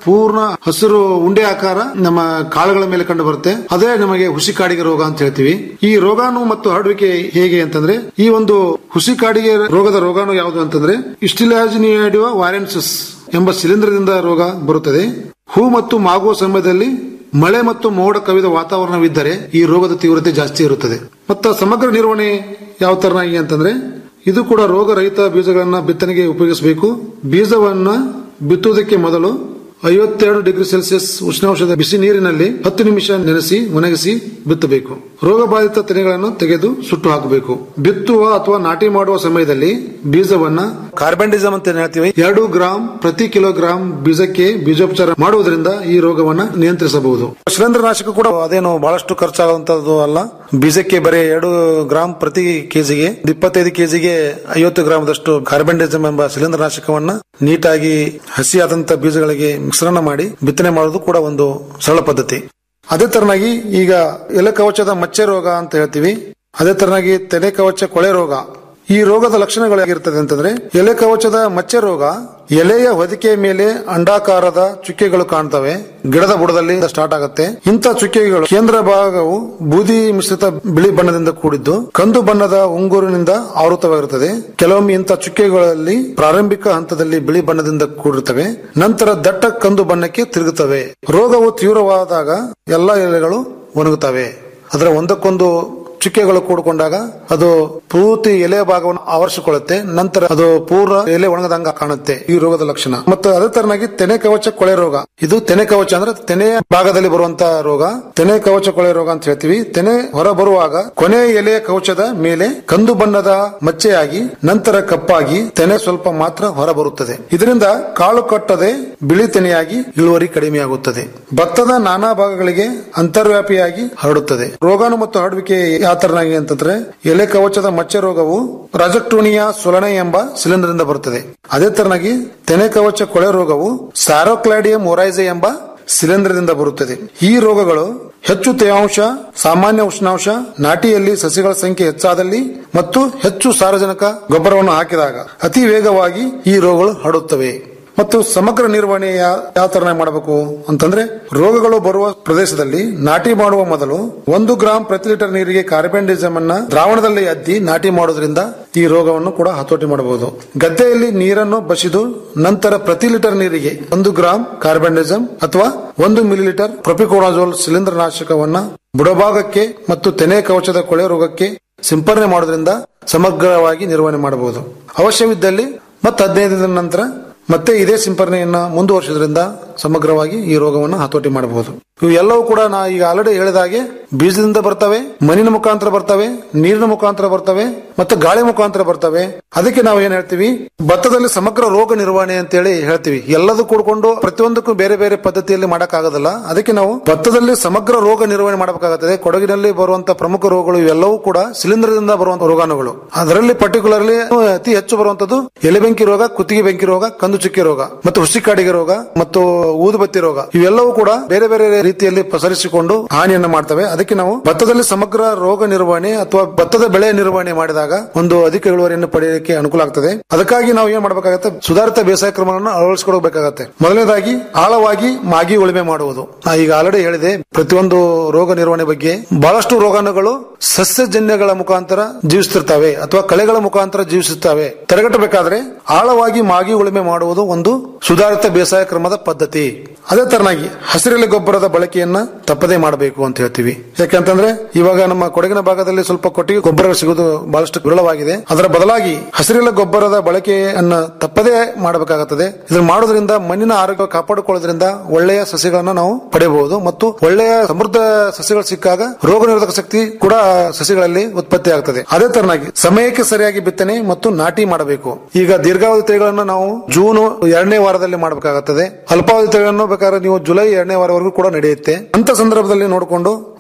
ಪೂರ್ಣ ಹಸಿರು ಉಂಡೆ ಆಕಾರ ನಮ್ಮ ಕಾಳುಗಳ ಮೇಲೆ ಕಂಡು ಬರುತ್ತೆ ಅದೇ ನಮಗೆ ಹುಸಿ ಕಾಡಿಗೆ ರೋಗ ಅಂತ ಹೇಳ್ತೀವಿ ಈ ರೋಗಾಣು ಮತ್ತು ಹರಡುವಿಕೆ ಹೇಗೆ ಅಂತಂದ್ರೆ ಈ ಒಂದು ಹುಸಿ ಕಾಡಿಗೆ ರೋಗದ ರೋಗಾಣು ಯಾವುದು ಅಂತಂದ್ರೆ ಇಸ್ಟಿಲಾಜಿನಿಯಾಡಿವ ವಾರೆನ್ಸಿಸ್ ಎಂಬ ಶಿಲೀಂಧ್ರದಿಂದ ರೋಗ ಬರುತ್ತದೆ ಹೂ ಮತ್ತು ಮಾಗುವ ಸಮಯದಲ್ಲಿ ಮಳೆ ಮತ್ತು ಮೋಡ ಕವಿದ ವಾತಾವರಣವಿದ್ದರೆ ಈ ರೋಗದ ತೀವ್ರತೆ ಜಾಸ್ತಿ ಇರುತ್ತದೆ ಮತ್ತು ಸಮಗ್ರ ನಿರ್ವಹಣೆ ಯಾವ ತರನಾಗಿ ಅಂತಂದ್ರೆ ಇದು ಕೂಡ ರೋಗರಹಿತ ಬೀಜಗಳನ್ನ ಬಿತ್ತನೆಗೆ ಉಪಯೋಗಿಸಬೇಕು ಬೀಜವನ್ನ ಬಿತ್ತುವುದಕ್ಕೆ ಮೊದಲು ಐವತ್ತೆರಡು ಡಿಗ್ರಿ ಸೆಲ್ಸಿಯಸ್ ಉಷ್ಣಾಂಶದ ಬಿಸಿ ನೀರಿನಲ್ಲಿ ಹತ್ತು ನಿಮಿಷ ನೆನೆಸಿ ಒಣಗಿಸಿ ಬಿತ್ತಬೇಕು ರೋಗ ಬಾಧಿತ ತೆನೆಗಳನ್ನು ತೆಗೆದು ಸುಟ್ಟು ಹಾಕಬೇಕು ಬಿತ್ತುವ ಅಥವಾ ನಾಟಿ ಮಾಡುವ ಸಮಯದಲ್ಲಿ ಬೀಜವನ್ನ ಕಾರ್ಬನ್ಡಿಸಮ್ ಅಂತ ಏನ್ ಹೇಳ್ತೀವಿ ಎರಡು ಗ್ರಾಂ ಪ್ರತಿ ಕಿಲೋಗ್ರಾಂ ಬೀಜಕ್ಕೆ ಬೀಜೋಪಚಾರ ಮಾಡುವುದರಿಂದ ಈ ರೋಗವನ್ನ ನಿಯಂತ್ರಿಸಬಹುದು ಶಿಲೀಂಧ್ರನಾಶಕ ಕೂಡ ಅದೇನು ಬಹಳಷ್ಟು ಖರ್ಚಾಗುವಂತದ್ದು ಅಲ್ಲ ಬೀಜಕ್ಕೆ ಬರೀ ಎರಡು ಗ್ರಾಂ ಪ್ರತಿ ಕೆಜಿಗೆ ಇಪ್ಪತ್ತೈದು ಕೆಜಿಗೆ ಐವತ್ತು ಗ್ರಾಮದಷ್ಟು ಕಾರ್ಬನ್ಡಿಸಮ್ ಎಂಬ ಶಿಲೀಂಧ್ರನಾಶಕವನ್ನ ನೀಟಾಗಿ ಹಸಿಯಾದಂತ ಬೀಜಗಳಿಗೆ ಮಿಶ್ರಣ ಮಾಡಿ ಬಿತ್ತನೆ ಮಾಡೋದು ಕೂಡ ಒಂದು ಸರಳ ಪದ್ಧತಿ ಅದೇ ತರನಾಗಿ ಈಗ ಎಲೆ ಕವಚದ ಮಚ್ಚೆ ರೋಗ ಅಂತ ಹೇಳ್ತೀವಿ ಅದೇ ತರನಾಗಿ ತೆನೆ ಕವಚ ಕೊಳೆ ರೋಗ ಈ ರೋಗದ ಲಕ್ಷಣಗಳು ಹೇಗಿರ್ತದೆ ಅಂತಂದ್ರೆ ಎಲೆ ಕವಚದ ಮಚ್ಚೆ ರೋಗ ಎಲೆಯ ಹೊದಿಕೆಯ ಮೇಲೆ ಅಂಡಾಕಾರದ ಚುಕ್ಕೆಗಳು ಕಾಣ್ತವೆ ಗಿಡದ ಬುಡದಲ್ಲಿ ಸ್ಟಾರ್ಟ್ ಆಗುತ್ತೆ ಇಂಥ ಚುಕ್ಕೆಗಳು ಕೇಂದ್ರ ಭಾಗವು ಬೂದಿ ಮಿಶ್ರಿತ ಬಿಳಿ ಬಣ್ಣದಿಂದ ಕೂಡಿದ್ದು ಕಂದು ಬಣ್ಣದ ಉಂಗುರಿನಿಂದ ಆವೃತವಾಗಿರುತ್ತದೆ ಕೆಲವೊಮ್ಮೆ ಇಂಥ ಚುಕ್ಕೆಗಳಲ್ಲಿ ಪ್ರಾರಂಭಿಕ ಹಂತದಲ್ಲಿ ಬಿಳಿ ಬಣ್ಣದಿಂದ ಕೂಡಿರುತ್ತವೆ ನಂತರ ದಟ್ಟ ಕಂದು ಬಣ್ಣಕ್ಕೆ ತಿರುಗುತ್ತವೆ ರೋಗವು ತೀವ್ರವಾದಾಗ ಎಲ್ಲಾ ಎಲೆಗಳು ಒಣಗುತ್ತವೆ ಅದರ ಒಂದಕ್ಕೊಂದು ಚುಕ್ಕೆಗಳು ಕೂಡಿಕೊಂಡಾಗ ಅದು ಪೂರ್ತಿ ಎಲೆಯ ಭಾಗವನ್ನು ಆವರಿಸಿಕೊಳ್ಳುತ್ತೆ ನಂತರ ಅದು ಪೂರ್ಣ ಎಲೆ ಒಣಗದಂಗ ಕಾಣುತ್ತೆ ಈ ರೋಗದ ಲಕ್ಷಣ ಮತ್ತು ಅದೇ ತರನಾಗಿ ತೆನೆ ಕವಚ ಕೊಳೆ ರೋಗ ಇದು ತೆನೆ ಕವಚ ಅಂದ್ರೆ ತೆನೆಯ ಭಾಗದಲ್ಲಿ ಬರುವಂತಹ ರೋಗ ತೆನೆ ಕವಚ ಕೊಳೆ ರೋಗ ಅಂತ ಹೇಳ್ತೀವಿ ತೆನೆ ಹೊರ ಬರುವಾಗ ಕೊನೆಯ ಎಲೆಯ ಕವಚದ ಮೇಲೆ ಕಂದು ಬಣ್ಣದ ಮಚ್ಚೆಯಾಗಿ ನಂತರ ಕಪ್ಪಾಗಿ ತೆನೆ ಸ್ವಲ್ಪ ಮಾತ್ರ ಹೊರ ಬರುತ್ತದೆ ಇದರಿಂದ ಕಾಳು ಕಟ್ಟದೆ ಬಿಳಿ ತೆನೆಯಾಗಿ ಇಳುವರಿ ಕಡಿಮೆಯಾಗುತ್ತದೆ ಭತ್ತದ ನಾನಾ ಭಾಗಗಳಿಗೆ ಅಂತರ್ವ್ಯಾಪಿಯಾಗಿ ಹರಡುತ್ತದೆ ರೋಗಾಣು ಮತ್ತು ಹರಡುವಿಕೆ ಯಾವ ತರನಾಗಿ ಅಂತಂದ್ರೆ ಎಲೆ ಕವಚದ ಮಚ್ಚೆ ರೋಗವು ರಾಜಕ್ಟೋನಿಯಾ ಸೊಲನೆ ಎಂಬ ಶಿಲೀಂಧ್ರದಿಂದ ಬರುತ್ತದೆ ಅದೇ ತರನಾಗಿ ತೆನೆ ಕವಚ ಕೊಳೆ ರೋಗವು ಸ್ಯಾರೋಕ್ಲಾಡಿಯಂ ಒರೈಸೆ ಎಂಬ ಶಿಲೀಂಧ್ರದಿಂದ ಬರುತ್ತದೆ ಈ ರೋಗಗಳು ಹೆಚ್ಚು ತೇವಾಂಶ ಸಾಮಾನ್ಯ ಉಷ್ಣಾಂಶ ನಾಟಿಯಲ್ಲಿ ಸಸಿಗಳ ಸಂಖ್ಯೆ ಹೆಚ್ಚಾದಲ್ಲಿ ಮತ್ತು ಹೆಚ್ಚು ಸಾರಜನಕ ಗೊಬ್ಬರವನ್ನು ಹಾಕಿದಾಗ ಅತಿ ವೇಗವಾಗಿ ಈ ರೋಗಗಳು ಹರಡುತ್ತವೆ ಮತ್ತು ಸಮಗ್ರ ನಿರ್ವಹಣೆ ಯಾವ ತರ ಮಾಡಬೇಕು ಅಂತಂದ್ರೆ ರೋಗಗಳು ಬರುವ ಪ್ರದೇಶದಲ್ಲಿ ನಾಟಿ ಮಾಡುವ ಮೊದಲು ಒಂದು ಗ್ರಾಂ ಪ್ರತಿ ಲೀಟರ್ ನೀರಿಗೆ ಕಾರ್ಬೆಂಡಿಸಮ್ ಅನ್ನ ದ್ರಾವಣದಲ್ಲಿ ಅದ್ದಿ ನಾಟಿ ಮಾಡೋದ್ರಿಂದ ಈ ರೋಗವನ್ನು ಕೂಡ ಹತೋಟಿ ಮಾಡಬಹುದು ಗದ್ದೆಯಲ್ಲಿ ನೀರನ್ನು ಬಸಿದು ನಂತರ ಪ್ರತಿ ಲೀಟರ್ ನೀರಿಗೆ ಒಂದು ಗ್ರಾಂ ಕಾರ್ಬೆಂಡಿಸಮ್ ಅಥವಾ ಒಂದು ಮಿಲಿಲೀಟರ್ ಪ್ರೊಪಿಕೋನಾಜೋಲ್ ಶಿಲೀಂಧ್ರ ನಾಶಕವನ್ನ ಬುಡಭಾಗಕ್ಕೆ ಮತ್ತು ತೆನೆ ಕವಚದ ಕೊಳೆ ರೋಗಕ್ಕೆ ಸಿಂಪರಣೆ ಮಾಡೋದ್ರಿಂದ ಸಮಗ್ರವಾಗಿ ನಿರ್ವಹಣೆ ಮಾಡಬಹುದು ಅವಶ್ಯವಿದ್ದಲ್ಲಿ ಮತ್ತೆ ಹದಿನೈದು ದಿನ ನಂತರ ಮತ್ತೆ ಇದೇ ಸಿಂಪರಣೆಯನ್ನ ಮುಂದುವರಿಸೋದ್ರಿಂದ ಸಮಗ್ರವಾಗಿ ಈ ರೋಗವನ್ನು ಹತೋಟಿ ಮಾಡಬಹುದು ಇವು ಎಲ್ಲವೂ ಕೂಡ ನಾ ಈಗ ಆಲ್ರೆಡಿ ಹೇಳಿದ ಹಾಗೆ ಬೀಜದಿಂದ ಬರ್ತವೆ ಮಣ್ಣಿನ ಮುಖಾಂತರ ಬರ್ತವೆ ನೀರಿನ ಮುಖಾಂತರ ಬರ್ತವೆ ಮತ್ತು ಗಾಳಿ ಮುಖಾಂತರ ಬರ್ತವೆ ಅದಕ್ಕೆ ನಾವು ಏನ್ ಹೇಳ್ತೀವಿ ಭತ್ತದಲ್ಲಿ ಸಮಗ್ರ ರೋಗ ನಿರ್ವಹಣೆ ಅಂತೇಳಿ ಹೇಳ್ತೀವಿ ಎಲ್ಲದೂ ಕೂಡ್ಕೊಂಡು ಪ್ರತಿಯೊಂದಕ್ಕೂ ಬೇರೆ ಬೇರೆ ಪದ್ಧತಿಯಲ್ಲಿ ಮಾಡಕ್ಕಾಗೋದಿಲ್ಲ ಅದಕ್ಕೆ ನಾವು ಭತ್ತದಲ್ಲಿ ಸಮಗ್ರ ರೋಗ ನಿರ್ವಹಣೆ ಮಾಡಬೇಕಾಗುತ್ತದೆ ಕೊಡಗಿನಲ್ಲಿ ಬರುವಂತಹ ಪ್ರಮುಖ ರೋಗಗಳು ಇವೆಲ್ಲವೂ ಕೂಡ ಶಿಲೀಂಧ್ರದಿಂದ ಬರುವಂತಹ ರೋಗಾಣುಗಳು ಅದರಲ್ಲಿ ಪರ್ಟಿಕ್ಯುಲರ್ಲಿ ಅತಿ ಹೆಚ್ಚು ಬರುವಂತದ್ದು ಎಲೆ ಬೆಂಕಿ ರೋಗ ಕುತ್ತಿಗೆ ಬೆಂಕಿ ರೋಗ ಕಂದು ಚುಕ್ಕಿ ರೋಗ ಮತ್ತು ಹುಸಿಕಾಡಿಗೆ ರೋಗ ಮತ್ತು ಊದುಬತ್ತಿ ರೋಗ ಇವೆಲ್ಲವೂ ಕೂಡ ಬೇರೆ ಬೇರೆ ರೀತಿಯಲ್ಲಿ ಪಸರಿಸಿಕೊಂಡು ಹಾನಿಯನ್ನು ಮಾಡ್ತವೆ ಅದಕ್ಕೆ ನಾವು ಭತ್ತದಲ್ಲಿ ಸಮಗ್ರ ರೋಗ ನಿರ್ವಹಣೆ ಅಥವಾ ಭತ್ತದ ಬೆಳೆ ನಿರ್ವಹಣೆ ಮಾಡಿದಾಗ ಒಂದು ಅಧಿಕ ಇಳುವರಿಯನ್ನು ಪಡೆಯಲಿಕ್ಕೆ ಅನುಕೂಲ ಆಗ್ತದೆ ಅದಕ್ಕಾಗಿ ನಾವು ಏನ್ ಮಾಡಬೇಕಾಗತ್ತೆ ಸುಧಾರಿತ ಬೇಸಾಯ ಕ್ರಮಗಳನ್ನು ಅಳವಡಿಸಿಕೊಳ್ಬೇಕಾಗತ್ತೆ ಮೊದಲನೇದಾಗಿ ಆಳವಾಗಿ ಮಾಗಿ ಉಳುಮೆ ಮಾಡುವುದು ನಾ ಈಗ ಆಲ್ರೆಡಿ ಹೇಳಿದೆ ಪ್ರತಿಯೊಂದು ರೋಗ ನಿರ್ವಹಣೆ ಬಗ್ಗೆ ಬಹಳಷ್ಟು ರೋಗಾಣುಗಳು ಸಸ್ಯಜನ್ಯಗಳ ಮುಖಾಂತರ ಜೀವಿಸುತ್ತಿರ್ತವೆ ಅಥವಾ ಕಳೆಗಳ ಮುಖಾಂತರ ಜೀವಿಸುತ್ತವೆ ತಡೆಗಟ್ಟಬೇಕಾದ್ರೆ ಆಳವಾಗಿ ಮಾಗಿ ಉಳುಮೆ ಮಾಡುವುದು ಒಂದು ಸುಧಾರಿತ ಬೇಸಾಯ ಕ್ರಮದ ಪದ್ಧತಿ ಅದೇ ತರನಾಗಿ ಹಸಿರೆಲೆ ಗೊಬ್ಬರದ ಬಳಕೆಯನ್ನ ತಪ್ಪದೇ ಮಾಡಬೇಕು ಅಂತ ಹೇಳ್ತೀವಿ ಯಾಕಂತಂದ್ರೆ ಇವಾಗ ನಮ್ಮ ಕೊಡಗಿನ ಭಾಗದಲ್ಲಿ ಸ್ವಲ್ಪ ಕೊಟ್ಟಿಗೆ ಗೊಬ್ಬರ ಸಿಗುವುದು ಬಹಳಷ್ಟು ವಿರಳವಾಗಿದೆ ಅದರ ಬದಲಾಗಿ ಹಸಿರೆಲೆ ಗೊಬ್ಬರದ ಬಳಕೆಯನ್ನ ತಪ್ಪದೇ ಮಾಡಬೇಕಾಗುತ್ತದೆ ಇದನ್ನು ಮಾಡೋದ್ರಿಂದ ಮಣ್ಣಿನ ಆರೋಗ್ಯ ಕಾಪಾಡಿಕೊಳ್ಳೋದ್ರಿಂದ ಒಳ್ಳೆಯ ಸಸ್ಯಗಳನ್ನ ನಾವು ಪಡೆಯಬಹುದು ಮತ್ತು ಒಳ್ಳೆಯ ಸಮೃದ್ಧ ಸಸ್ಯಗಳು ಸಿಕ್ಕಾಗ ರೋಗ ನಿರೋಧಕ ಶಕ್ತಿ ಕೂಡ ಸಸ್ಯಗಳಲ್ಲಿ ಉತ್ಪತ್ತಿ ಆಗ್ತದೆ ಅದೇ ತರನಾಗಿ ಸಮಯಕ್ಕೆ ಸರಿಯಾಗಿ ಬಿತ್ತನೆ ಮತ್ತು ನಾಟಿ ಮಾಡಬೇಕು ಈಗ ದೀರ್ಘಾವಧಿ ತಳಿಗಳನ್ನು ನಾವು ಜೂನ್ ಎರಡನೇ ವಾರದಲ್ಲಿ ಮಾಡಬೇಕಾಗುತ್ತದೆ ಅಲ್ಪಾವಧಿ ತಳಿಗಳನ್ನು ಬೇಕಾದ್ರೆ ನೀವು ಜುಲೈ ಎರಡನೇ ವಾರವರೆಗೂ ಕೂಡ ನಡೆಯುತ್ತೆ ಅಂತ ಸಂದರ್ಭದಲ್ಲಿ ನೋಡಿಕೊಂಡು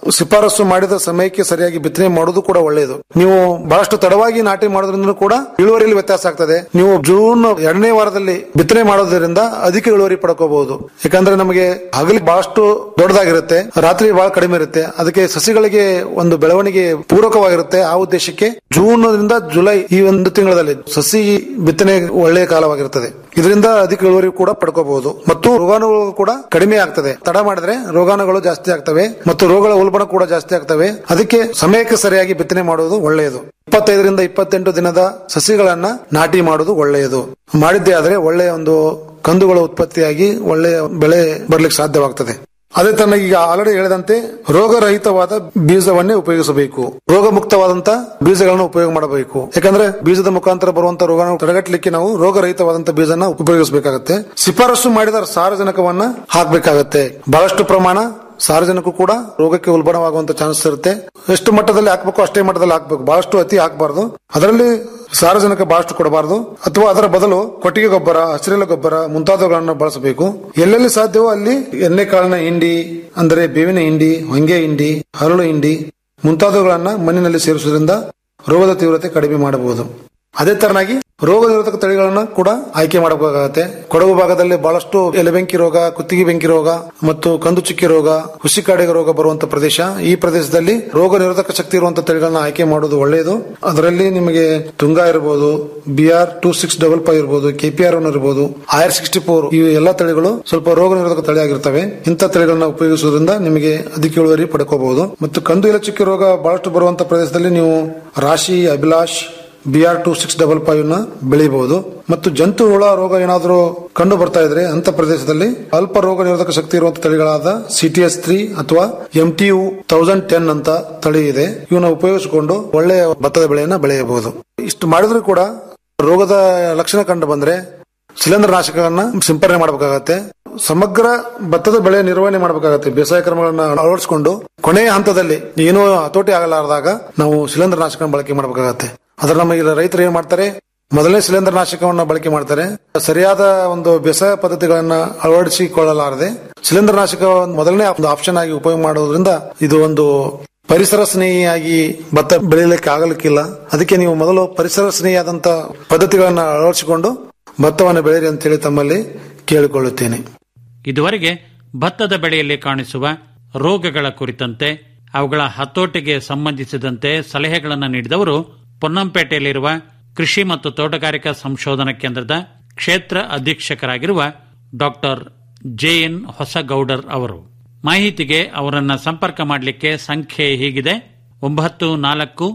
ಶಿಫಾರಸು ಮಾಡಿದ ಸಮಯಕ್ಕೆ ಸರಿಯಾಗಿ ಬಿತ್ತನೆ ಮಾಡೋದು ಕೂಡ ಒಳ್ಳೆಯದು ನೀವು ಬಹಳಷ್ಟು ತಡವಾಗಿ ನಾಟಿ ಮಾಡೋದ್ರಿಂದ ಕೂಡ ಇಳುವರಿಯಲ್ಲಿ ವ್ಯತ್ಯಾಸ ಆಗ್ತದೆ ನೀವು ಜೂನ್ ಎರಡನೇ ವಾರದಲ್ಲಿ ಬಿತ್ತನೆ ಮಾಡೋದ್ರಿಂದ ಅಧಿಕ ಇಳುವರಿ ಪಡ್ಕೋಬಹುದು ಯಾಕಂದ್ರೆ ನಮಗೆ ಹಗಲಿ ಬಹಳಷ್ಟು ದೊಡ್ಡದಾಗಿರುತ್ತೆ ರಾತ್ರಿ ಬಹಳ ಕಡಿಮೆ ಇರುತ್ತೆ ಅದಕ್ಕೆ ಸಸಿಗಳಿಗೆ ಒಂದು ಬೆಳವಣಿಗೆ ಪೂರಕವಾಗಿರುತ್ತೆ ಆ ಉದ್ದೇಶಕ್ಕೆ ಜೂನ್ ದಿಂದ ಜುಲೈ ಈ ಒಂದು ತಿಂಗಳಲ್ಲಿ ಸಸಿ ಬಿತ್ತನೆ ಒಳ್ಳೆಯ ಕಾಲವಾಗಿರುತ್ತದೆ ಇದರಿಂದ ಅಧಿಕ ಇಳುವರಿ ಕೂಡ ಪಡ್ಕೋಬಹುದು ಮತ್ತು ರೋಗಾಣುಗಳು ಕೂಡ ಕಡಿಮೆ ಆಗ್ತದೆ ತಡ ಮಾಡಿದ್ರೆ ರೋಗಾಣುಗಳು ಜಾಸ್ತಿ ಆಗ್ತವೆ ಮತ್ತು ರೋಗಗಳ ಉಲ್ಬಣ ಕೂಡ ಜಾಸ್ತಿ ಆಗ್ತವೆ ಅದಕ್ಕೆ ಸಮಯಕ್ಕೆ ಸರಿಯಾಗಿ ಬಿತ್ತನೆ ಮಾಡುವುದು ಒಳ್ಳೆಯದು ಇಪ್ಪತ್ತೈದರಿಂದ ಇಪ್ಪತ್ತೆಂಟು ದಿನದ ಸಸಿಗಳನ್ನ ನಾಟಿ ಮಾಡುವುದು ಒಳ್ಳೆಯದು ಮಾಡಿದ್ದೇ ಆದ್ರೆ ಒಳ್ಳೆಯ ಒಂದು ಕಂದುಗಳು ಉತ್ಪತ್ತಿಯಾಗಿ ಒಳ್ಳೆಯ ಬೆಳೆ ಬರ್ಲಿಕ್ಕೆ ಸಾಧ್ಯವಾಗ್ತದೆ ಅದೇ ತನ್ನ ಈಗ ಆಲ್ರೆಡಿ ಹೇಳಿದಂತೆ ರೋಗರಹಿತವಾದ ಬೀಜವನ್ನೇ ಉಪಯೋಗಿಸಬೇಕು ರೋಗ ಮುಕ್ತವಾದಂತ ಬೀಜಗಳನ್ನು ಉಪಯೋಗ ಮಾಡಬೇಕು ಯಾಕಂದ್ರೆ ಬೀಜದ ಮುಖಾಂತರ ಬರುವಂತ ರೋಗ ತಡೆಗಟ್ಟಲಿಕ್ಕೆ ನಾವು ರೋಗರಹಿತವಾದಂತ ಬೀಜನ ಉಪಯೋಗಿಸಬೇಕಾಗತ್ತೆ ಶಿಫಾರಸು ಮಾಡಿದ ಸಾರಜನಕವನ್ನ ಹಾಕಬೇಕಾಗತ್ತೆ ಬಹಳಷ್ಟು ಪ್ರಮಾಣ ಸಾರ್ವಜನಿಕ ಕೂಡ ರೋಗಕ್ಕೆ ಉಲ್ಬಣವಾಗುವಂತ ಚಾನ್ಸ್ ಇರುತ್ತೆ ಎಷ್ಟು ಮಟ್ಟದಲ್ಲಿ ಹಾಕಬೇಕು ಅಷ್ಟೇ ಮಟ್ಟದಲ್ಲಿ ಹಾಕಬೇಕು ಬಹಳಷ್ಟು ಅತಿ ಹಾಕಬಾರ್ದು ಅದರಲ್ಲಿ ಸಾರಜನಕ ಬಹಳಷ್ಟು ಕೊಡಬಾರದು ಅಥವಾ ಅದರ ಬದಲು ಕೊಟ್ಟಿಗೆ ಗೊಬ್ಬರ ಹಸಿರೆಲೆ ಗೊಬ್ಬರ ಮುಂತಾದವುಗಳನ್ನು ಬಳಸಬೇಕು ಎಲ್ಲೆಲ್ಲಿ ಸಾಧ್ಯವೋ ಅಲ್ಲಿ ಎಣ್ಣೆ ಕಾಳಿನ ಹಿಂಡಿ ಅಂದರೆ ಬೇವಿನ ಹಿಂಡಿ ಹೊಂಗೆ ಹಿಂಡಿ ಹರಳು ಹಿಂಡಿ ಮುಂತಾದವುಗಳನ್ನ ಮಣ್ಣಿನಲ್ಲಿ ಸೇರಿಸುವುದರಿಂದ ರೋಗದ ತೀವ್ರತೆ ಕಡಿಮೆ ಮಾಡಬಹುದು ಅದೇ ತರನಾಗಿ ರೋಗ ನಿರೋಧಕ ತಳಿಗಳನ್ನ ಕೂಡ ಆಯ್ಕೆ ಮಾಡಬೇಕಾಗತ್ತೆ ಕೊಡಗು ಭಾಗದಲ್ಲಿ ಬಹಳಷ್ಟು ಎಲೆಬೆಂಕಿ ರೋಗ ಕುತ್ತಿಗೆ ಬೆಂಕಿ ರೋಗ ಮತ್ತು ಕಂದು ಚುಕ್ಕಿ ರೋಗ ಹುಸಿಕಾಡಿಗ ರೋಗ ಬರುವಂತ ಪ್ರದೇಶ ಈ ಪ್ರದೇಶದಲ್ಲಿ ರೋಗ ನಿರೋಧಕ ಶಕ್ತಿ ಇರುವಂತಹ ತಳಿಗಳನ್ನ ಆಯ್ಕೆ ಮಾಡುವುದು ಒಳ್ಳೆಯದು ಅದರಲ್ಲಿ ನಿಮಗೆ ತುಂಗಾ ಇರಬಹುದು B R two six double five ಇರಬಹುದು ಕೆಪಿಆರ್ ಒನ್ ಇರಬಹುದು ಆರ್ ಸಿಕ್ಸ್ಟಿ ಫೋರ್ ಈ ಎಲ್ಲಾ ತಳಿಗಳು ಸ್ವಲ್ಪ ರೋಗ ನಿರೋಧಕ ತಳಿಯಾಗಿರ್ತವೆ ಇಂಥ ತಳಿಗಳನ್ನ ಉಪಯೋಗಿಸುವುದರಿಂದ ನಿಮಗೆ ಅಧಿಕ ಇಳುವರಿ ಪಡ್ಕೋಬಹುದು ಮತ್ತು ಕಂದು ಎಲೆ ಚುಕ್ಕಿ ರೋಗ ಬಹಳಷ್ಟು ಬರುವಂತ ಪ್ರದೇಶದಲ್ಲಿ ನೀವು ರಾಶಿ Abhilash B R two six double five ನ ಬೆಳೆಯಬಹುದು ಮತ್ತು ಜಂತು ಹುಳ ರೋಗ ಏನಾದರೂ ಕಂಡು ಬರ್ತಾ ಇದ್ರೆ ಅಂತ ಪ್ರದೇಶದಲ್ಲಿ ಅಲ್ಪ ರೋಗ ನಿರೋಧಕ ಶಕ್ತಿ ಇರುವಂತಹ ತಳಿಗಳಾದ ಸಿಟಿಎಸ್ ತ್ರೀ ಅಥವಾ M T U thousand ten ಅಂತ ತಳಿ ಇದೆ ಇವನ್ನ ಉಪಯೋಗಿಸಿಕೊಂಡು ಒಳ್ಳೆಯ ಭತ್ತದ ಬೆಳೆಯನ್ನ ಬೆಳೆಯಬಹುದು ಇಷ್ಟು ಮಾಡಿದ್ರು ಕೂಡ ರೋಗದ ಲಕ್ಷಣ ಕಂಡು ಬಂದ್ರೆ ಶಿಲೀಂಧ್ರ ನಾಶಕಗಳನ್ನ ಸಿಂಪರಣೆ ಮಾಡಬೇಕಾಗತ್ತೆ ಸಮಗ್ರ ಭತ್ತದ ಬೆಳೆ ನಿರ್ವಹಣೆ ಮಾಡಬೇಕಾಗತ್ತೆ ಬೇಸಾಯ ಕ್ರಮಗಳನ್ನ ಅಳವಡಿಸಿಕೊಂಡು ಕೊನೆಯ ಹಂತದಲ್ಲಿ ಏನೋ ಹತೋಟಿ ಆಗಲಾರದಾಗ ನಾವು ಶಿಲೀಂಧ್ರ ನಾಶಕ ಬಳಕೆ ಮಾಡಬೇಕಾಗತ್ತೆ ಅದ್ರ ನಮ್ಮ ಈಗ ರೈತರು ಏನ್ ಮಾಡ್ತಾರೆ ಮೊದಲನೇ ಶಿಲೀಂಧ್ರ ನಾಶಕವನ್ನ ಬಳಕೆ ಮಾಡ್ತಾರೆ ಸರಿಯಾದ ಒಂದು ಬೇಸಾಯ ಪದ್ಧತಿಗಳನ್ನ ಅಳವಡಿಸಿಕೊಳ್ಳಲಾರದೆ ಶಿಲೀಂಧ್ರ ನಾಶಕ ಮೊದಲನೇ ಒಂದು ಆಪ್ಷನ್ ಆಗಿ ಉಪಯೋಗ ಮಾಡೋದ್ರಿಂದ ಇದು ಒಂದು ಪರಿಸರ ಸ್ನೇಹಿಯಾಗಿ ಭತ್ತ ಬೆಳೆಯಲಿಕ್ಕೆ ಆಗಲಿಕ್ಕಿಲ್ಲ ಅದಕ್ಕೆ ನೀವು ಮೊದಲು ಪರಿಸರ ಸ್ನೇಹಿಯಾದಂತ ಪದ್ಧತಿಗಳನ್ನ ಅಳವಡಿಸಿಕೊಂಡು ಭತ್ತವನ್ನು ಬೆಳೆಯಿರಿ ಅಂತ ಹೇಳಿ ತಮ್ಮಲ್ಲಿ ಕೇಳಿಕೊಳ್ಳುತ್ತೇನೆ ಇದುವರೆಗೆ ಭತ್ತದ ಬೆಳೆಯಲ್ಲಿ ಕಾಣಿಸುವ ರೋಗಗಳ ಕುರಿತಂತೆ ಅವುಗಳ ಹತೋಟಿಗೆ ಸಂಬಂಧಿಸಿದಂತೆ ಸಲಹೆಗಳನ್ನು ನೀಡಿದವರು ಪೊನ್ನಂಪೇಟೆಯಲ್ಲಿರುವ ಕೃಷಿ ಮತ್ತು ತೋಟಗಾರಿಕಾ ಸಂಶೋಧನಾ ಕೇಂದ್ರದ ಕ್ಷೇತ್ರ ಅಧೀಕ್ಷಕರಾಗಿರುವ ಡಾಕ್ಟರ್ ಜೆಎನ್ ಹೊಸಗೌಡರ್ ಅವರು ಮಾಹಿತಿಗೆ ಅವರನ್ನು ಸಂಪರ್ಕ ಮಾಡಲಿಕ್ಕೆ ಸಂಖ್ಯೆ ಹೀಗಿದೆ ಒಂಬತ್ತು ನಾಲ್ಕು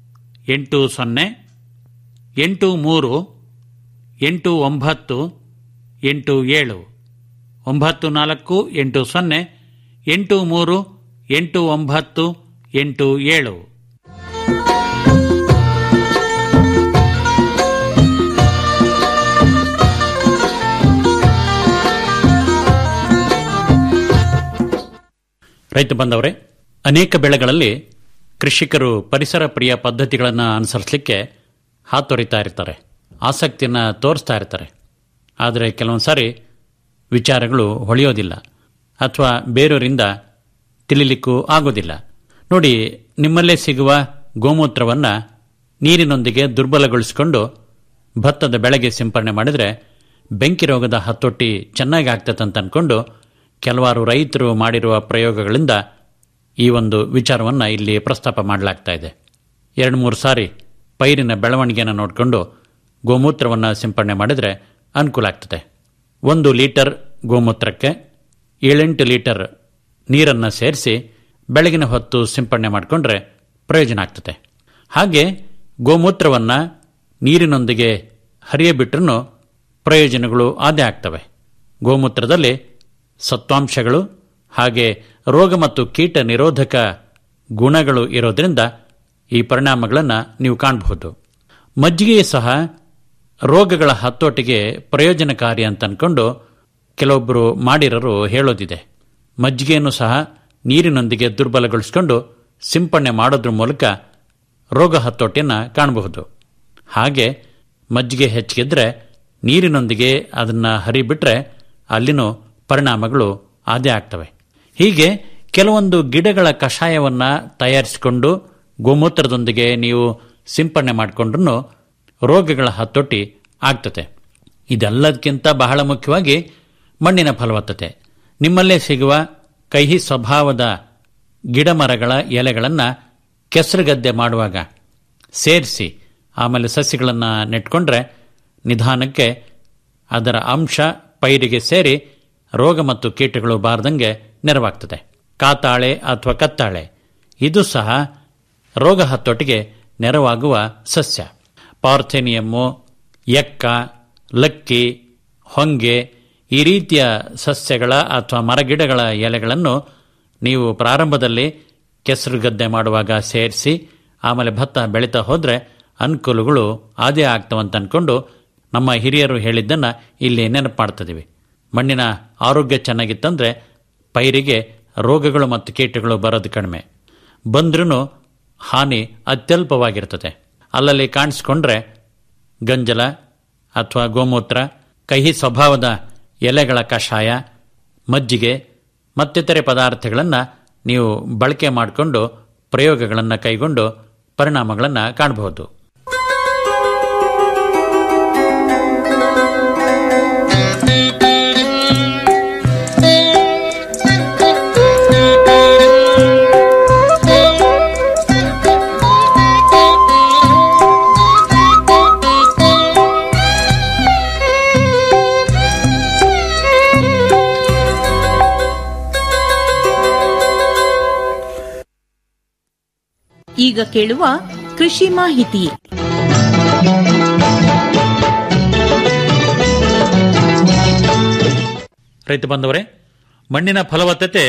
ಎಂಟು ಸೊನ್ನೆ ಎಂಟು ಮೂರು ಎಂಟು ಒಂಬತ್ತು ಎಂಟು ಏಳು ಒಂಬತ್ತು ನಾಲ್ಕು ಎಂಟು ಸೊನ್ನೆ ಎಂಟು ಮೂರು ಎಂಟು ಒಂಬತ್ತು ಎಂಟು ಏಳು ರೈತ ಬಂದವರೇ ಅನೇಕ ಬೆಳೆಗಳಲ್ಲಿ ಕೃಷಿಕರು ಪರಿಸರ ಪ್ರಿಯ ಪದ್ಧತಿಗಳನ್ನು ಅನುಸರಿಸಲಿಕ್ಕೆ ಹಾತೊರಿತಾ ಇರ್ತಾರೆ ಆಸಕ್ತಿಯನ್ನು ತೋರಿಸ್ತಾ ಇರ್ತಾರೆ ಆದರೆ ಕೆಲವೊಂದು ಸಾರಿ ವಿಚಾರಗಳು ಹೊಳೆಯೋದಿಲ್ಲ ಅಥವಾ ಬೇರೆಯವರಿಂದ ತಿಳಿಲಿಕ್ಕೂ ಆಗೋದಿಲ್ಲ ನೋಡಿ ನಿಮ್ಮಲ್ಲೇ ಸಿಗುವ ಗೋಮೂತ್ರವನ್ನು ನೀರಿನೊಂದಿಗೆ ದುರ್ಬಲಗೊಳಿಸಿಕೊಂಡು ಭತ್ತದ ಬೆಳೆಗೆ ಸಿಂಪರಣೆ ಮಾಡಿದರೆ ಬೆಂಕಿ ರೋಗದ ಹತೋಟಿ ಚೆನ್ನಾಗಿ ಆಗ್ತದೆ ಅಂತ ಅಂದ್ಕೊಂಡು ಕೆಲವಾರು ರೈತರು ಮಾಡಿರುವ ಪ್ರಯೋಗಗಳಿಂದ ಈ ಒಂದು ವಿಚಾರವನ್ನು ಇಲ್ಲಿ ಪ್ರಸ್ತಾಪ ಮಾಡಲಾಗ್ತಾ ಇದೆ ಎರಡು ಮೂರು ಸಾರಿ ಪೈರಿನ ಬೆಳವಣಿಗೆಯನ್ನು ನೋಡಿಕೊಂಡು ಗೋಮೂತ್ರವನ್ನು ಸಿಂಪರಣೆ ಮಾಡಿದರೆ ಅನುಕೂಲ ಆಗ್ತದೆ ಒಂದು ಲೀಟರ್ ಗೋಮೂತ್ರಕ್ಕೆ ಏಳೆಂಟು ಲೀಟರ್ ನೀರನ್ನು ಸೇರಿಸಿ ಬೆಳಗಿನ ಹೊತ್ತು ಸಿಂಪರಣೆ ಮಾಡಿಕೊಂಡ್ರೆ ಪ್ರಯೋಜನ ಆಗ್ತದೆ ಹಾಗೆ ಗೋಮೂತ್ರವನ್ನು ನೀರಿನೊಂದಿಗೆ ಹರಿಯಬಿಟ್ರೂ ಪ್ರಯೋಜನಗಳು ಆದೇ ಆಗ್ತವೆ ಗೋಮೂತ್ರದಲ್ಲಿ ಸತ್ವಾಂಶಗಳು ಹಾಗೆ ರೋಗ ಮತ್ತು ಕೀಟ ನಿರೋಧಕ ಗುಣಗಳು ಇರೋದ್ರಿಂದ ಈ ಪರಿಣಾಮಗಳನ್ನು ನೀವು ಕಾಣಬಹುದು ಮಜ್ಜಿಗೆ ಸಹ ರೋಗಗಳ ಹತೋಟಿಗೆ ಪ್ರಯೋಜನಕಾರಿ ಅಂತ ಅಂದ್ಕೊಂಡು ಕೆಲವೊಬ್ಬರು ಮಾಡಿರೋರು ಹೇಳೋದಿದೆ ಮಜ್ಜಿಗೆಯನ್ನು ಸಹ ನೀರಿನೊಂದಿಗೆ ದುರ್ಬಲಗೊಳಿಸಿಕೊಂಡು ಸಿಂಪರಣೆ ಮಾಡೋದ್ರ ಮೂಲಕ ರೋಗ ಹತೋಟಿಯನ್ನು ಕಾಣಬಹುದು ಹಾಗೆ ಮಜ್ಜಿಗೆ ಹೆಚ್ಚಿಗಿದ್ರೆ ನೀರಿನೊಂದಿಗೆ ಅದನ್ನು ಹರಿಬಿಟ್ರೆ ಅಲ್ಲಿನೂ ಪರಿಣಾಮಗಳು ಆದೇ ಆಗ್ತವೆ ಹೀಗೆ ಕೆಲವೊಂದು ಗಿಡಗಳ ಕಷಾಯವನ್ನ ತಯಾರಿಸಿಕೊಂಡು ಗೋಮೂತ್ರದೊಂದಿಗೆ ನೀವು ಸಿಂಪಡಣೆ ಮಾಡಿಕೊಂಡ್ರೂ ರೋಗಗಳ ಹತೋಟಿ ಆಗ್ತದೆ ಇದೆಲ್ಲದಕ್ಕಿಂತ ಬಹಳ ಮುಖ್ಯವಾಗಿ ಮಣ್ಣಿನ ಫಲವತ್ತತೆ ನಿಮ್ಮಲ್ಲೇ ಸಿಗುವ ಕಹಿ ಸ್ವಭಾವದ ಗಿಡ ಮರಗಳ ಎಲೆಗಳನ್ನು ಕೆಸರುಗದ್ದೆ ಮಾಡುವಾಗ ಸೇರಿಸಿ ಆಮೇಲೆ ಸಸ್ಯಗಳನ್ನು ನೆಟ್ಕೊಂಡ್ರೆ ನಿಧಾನಕ್ಕೆ ಅದರ ಅಂಶ ಪೈರಿಗೆ ಸೇರಿ ರೋಗ ಮತ್ತು ಕೀಟಗಳು ಬಾರದಂಗೆ ನೆರವಾಗ್ತದೆ ಕಾತಾಳೆ ಅಥವಾ ಕತ್ತಾಳೆ ಇದು ಸಹ ರೋಗ ಹತೋಟಿಗೆ ನೆರವಾಗುವ ಸಸ್ಯ ಪಾರ್ಥೇನಿಯಮ್ಮು ಎಕ್ಕ ಲಕ್ಕಿ ಹೊಂಗೆ ಈ ರೀತಿಯ ಸಸ್ಯಗಳ ಅಥವಾ ಮರಗಿಡಗಳ ಎಲೆಗಳನ್ನು ನೀವು ಪ್ರಾರಂಭದಲ್ಲಿ ಕೆಸರು ಗದ್ದೆ ಮಾಡುವಾಗ ಸೇರಿಸಿ ಆಮೇಲೆ ಭತ್ತ ಬೆಳೀತಾ ಹೋದರೆ ಅನುಕೂಲಗಳು ಆದೇ ಆಗ್ತವಂತ ಅಂದ್ಕೊಂಡು ನಮ್ಮ ಹಿರಿಯರು ಹೇಳಿದ್ದನ್ನು ಇಲ್ಲಿ ನೆನಪು ಮಾಡ್ತಿದ್ದೀವಿ ಮಣ್ಣಿನ ಆರೋಗ್ಯ ಚೆನ್ನಾಗಿತ್ತಂದರೆ ಪೈರಿಗೆ ರೋಗಗಳು ಮತ್ತು ಕೀಟಗಳು ಬರೋದು ಕಡಿಮೆ ಬಂದ್ರೂ ಹಾನಿ ಅತ್ಯಲ್ಪವಾಗಿರ್ತದೆ ಅಲ್ಲಲ್ಲಿ ಕಾಣಿಸ್ಕೊಂಡ್ರೆ ಗಂಜಲ ಅಥವಾ ಗೋಮೂತ್ರ ಕಹಿ ಸ್ವಭಾವದ ಎಲೆಗಳ ಕಷಾಯ ಮಜ್ಜಿಗೆ ಮತ್ತಿತರೆ ಪದಾರ್ಥಗಳನ್ನು ನೀವು ಬಳಕೆ ಮಾಡಿಕೊಂಡು ಪ್ರಯೋಗಗಳನ್ನು ಕೈಗೊಂಡು ಪರಿಣಾಮಗಳನ್ನು ಕಾಣಬಹುದು ಈಗ ಕೇಳುವ ಕೃಷಿ ಮಾಹಿತಿ ರೈತ ಬಂದವರೇ ಮಣ್ಣಿನ ಫಲವತ್ತತೆ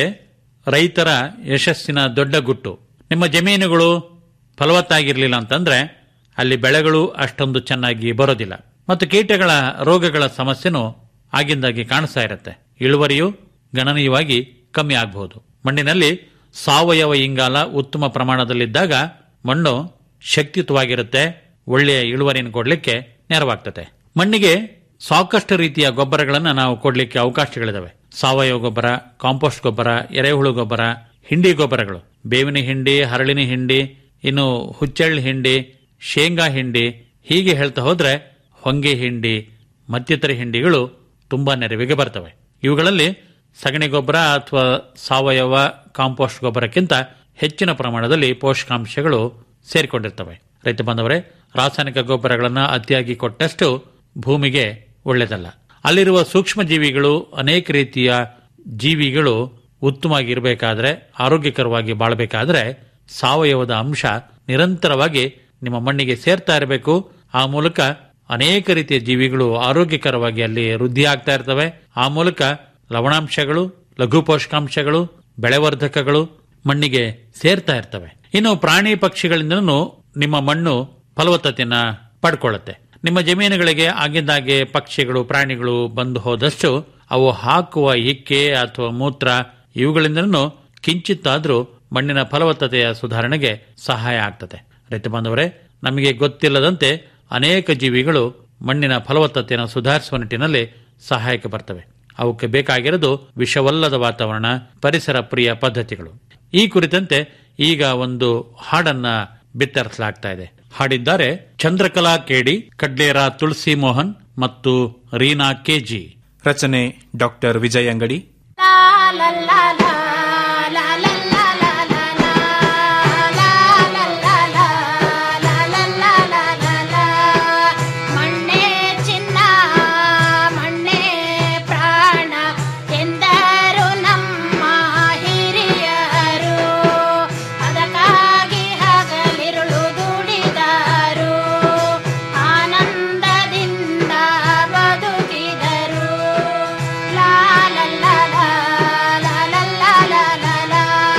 ರೈತರ ಯಶಸ್ಸಿನ ದೊಡ್ಡ ಗುಟ್ಟು ನಿಮ್ಮ ಜಮೀನುಗಳು ಫಲವತ್ತಾಗಿರಲಿಲ್ಲ ಅಂತಂದ್ರೆ ಅಲ್ಲಿ ಬೆಳೆಗಳು ಅಷ್ಟೊಂದು ಚೆನ್ನಾಗಿ ಬರೋದಿಲ್ಲ ಮತ್ತು ಕೀಟಗಳ ರೋಗಗಳ ಸಮಸ್ಯೆನೂ ಆಗಿಂದಾಗಿ ಕಾಣಿಸ್ತಾ ಇರುತ್ತೆ ಇಳುವರಿಯು ಗಣನೀಯವಾಗಿ ಕಮ್ಮಿ ಆಗಬಹುದು ಮಣ್ಣಿನಲ್ಲಿ ಸಾವಯವ ಇಂಗಾಲ ಉತ್ತಮ ಪ್ರಮಾಣದಲ್ಲಿದ್ದಾಗ ಮಣ್ಣು ಶಕ್ತಿಯುತವಾಗಿರುತ್ತೆ ಒಳ್ಳೆಯ ಇಳುವರಿಯನ್ನು ಕೊಡಲಿಕ್ಕೆ ನೆರವಾಗ್ತದೆ ಮಣ್ಣಿಗೆ ಸಾಕಷ್ಟು ರೀತಿಯ ಗೊಬ್ಬರಗಳನ್ನು ನಾವು ಕೊಡಲಿಕ್ಕೆ ಅವಕಾಶಗಳಿದಾವೆ ಸಾವಯವ ಗೊಬ್ಬರ ಕಾಂಪೋಸ್ಟ್ ಗೊಬ್ಬರ ಎರೆಹುಳು ಗೊಬ್ಬರ ಹಿಂಡಿ ಗೊಬ್ಬರಗಳು ಬೇವಿನ ಹಿಂಡಿ ಹರಳಿನ ಹಿಂಡಿ ಇನ್ನು ಹುಚ್ಚೆಳ್ಳು ಹಿಂಡಿ ಶೇಂಗಾ ಹಿಂಡಿ ಹೀಗೆ ಹೇಳ್ತಾ ಹೋದ್ರೆ ಹೊಂಗೆ ಹಿಂಡಿ ಮತ್ತಿತರ ಹಿಂಡಿಗಳು ತುಂಬಾ ನೆರವಿಗೆ ಬರ್ತವೆ ಇವುಗಳಲ್ಲಿ ಸಗಣಿ ಗೊಬ್ಬರ ಅಥವಾ ಸಾವಯವ ಕಾಂಪೋಸ್ಟ್ ಗೊಬ್ಬರಕ್ಕಿಂತ ಹೆಚ್ಚಿನ ಪ್ರಮಾಣದಲ್ಲಿ ಪೋಷಕಾಂಶಗಳು ಸೇರಿಕೊಂಡಿರ್ತವೆ ರೈತ ಬಾಂಧವರೇ ರಾಸಾಯನಿಕ ಗೊಬ್ಬರಗಳನ್ನು ಅತಿಯಾಗಿ ಕೊಟ್ಟಷ್ಟು ಭೂಮಿಗೆ ಒಳ್ಳೆಯದಲ್ಲ ಅಲ್ಲಿರುವ ಸೂಕ್ಷ್ಮ ಜೀವಿಗಳು ಅನೇಕ ರೀತಿಯ ಜೀವಿಗಳು ಉತ್ತಮವಾಗಿರಬೇಕಾದ್ರೆ ಆರೋಗ್ಯಕರವಾಗಿ ಬಾಳಬೇಕಾದ್ರೆ ಸಾವಯವದ ಅಂಶ ನಿರಂತರವಾಗಿ ನಿಮ್ಮ ಮಣ್ಣಿಗೆ ಸೇರ್ತಾ ಇರಬೇಕು ಆ ಮೂಲಕ ಅನೇಕ ರೀತಿಯ ಜೀವಿಗಳು ಆರೋಗ್ಯಕರವಾಗಿ ಅಲ್ಲಿ ವೃದ್ಧಿ ಆಗ್ತಾ ಇರ್ತವೆ ಆ ಮೂಲಕ ಲವಣಾಂಶಗಳು ಲಘು ಪೋಷಕಾಂಶಗಳು ಬೆಳೆವರ್ಧಕಗಳು ಮಣ್ಣಿಗೆ ಸೇರ್ತಾ ಇರ್ತವೆ ಇನ್ನು ಪ್ರಾಣಿ ಪಕ್ಷಿಗಳಿಂದನೂ ನಿಮ್ಮ ಮಣ್ಣು ಫಲವತ್ತತೆಯನ್ನ ಪಡ್ಕೊಳ್ಳುತ್ತೆ ನಿಮ್ಮ ಜಮೀನುಗಳಿಗೆ ಆಗಿಂದಾಗೆ ಪಕ್ಷಿಗಳು ಪ್ರಾಣಿಗಳು ಬಂದು ಹೋದಷ್ಟು ಅವು ಹಾಕುವ ಇಕ್ಕೆ ಅಥವಾ ಮೂತ್ರ ಇವುಗಳಿಂದನೂ ಕಿಂಚಿತ್ತಾದ್ರೂ ಮಣ್ಣಿನ ಫಲವತ್ತತೆಯ ಸುಧಾರಣೆಗೆ ಸಹಾಯ ಆಗ್ತದೆ ರೈತ ಬಾಂಧವರೇ ನಮಗೆ ಗೊತ್ತಿಲ್ಲದಂತೆ ಅನೇಕ ಜೀವಿಗಳು ಮಣ್ಣಿನ ಫಲವತ್ತತೆಯನ್ನು ಸುಧಾರಿಸುವ ನಿಟ್ಟಿನಲ್ಲಿ ಸಹಾಯಕ್ಕೆ ಬರ್ತವೆ ಅವಕ್ಕೆ ಬೇಕಾಗಿರೋದು ವಿಷವಲ್ಲದ ವಾತಾವರಣ ಪರಿಸರ ಪ್ರಿಯ ಪದ್ಧತಿಗಳು ಈ ಕುರಿತಂತೆ ಈಗ ಒಂದು ಹಾಡನ್ನ ಬಿತ್ತರಿಸಲಾಗ್ತಾ ಇದೆ ಹಾಡಿದ್ದಾರೆ ಚಂದ್ರಕಲಾ ಕೇಡಿ ಕಡ್ಲೇರ ತುಳಸಿ ಮೋಹನ್ ಮತ್ತು ರೀನಾ ಕೆಜಿ ರಚನೆ ಡಾಕ್ಟರ್ ವಿಜಯ್ ಅಂಗಡಿ ಮಣ್ಣೆ ಚಿನ್ನ ಮಣ್ಣೆ ಪ್ರಾಣ ಎಂದರು ನಮ್ಮ ಹಿರಿಯರು ಅದಕ್ಕಾಗಿ ಹಗಲಿರುಳು ದುಡಿದರು ಆನಂದದಿಂದ ಬದುಕಿದರು ಲಾ ಲಾ ಲಾ ಲಾ ಲಾ ಲಾ ಲಾ ಲಾ ಲಾ ಲಾ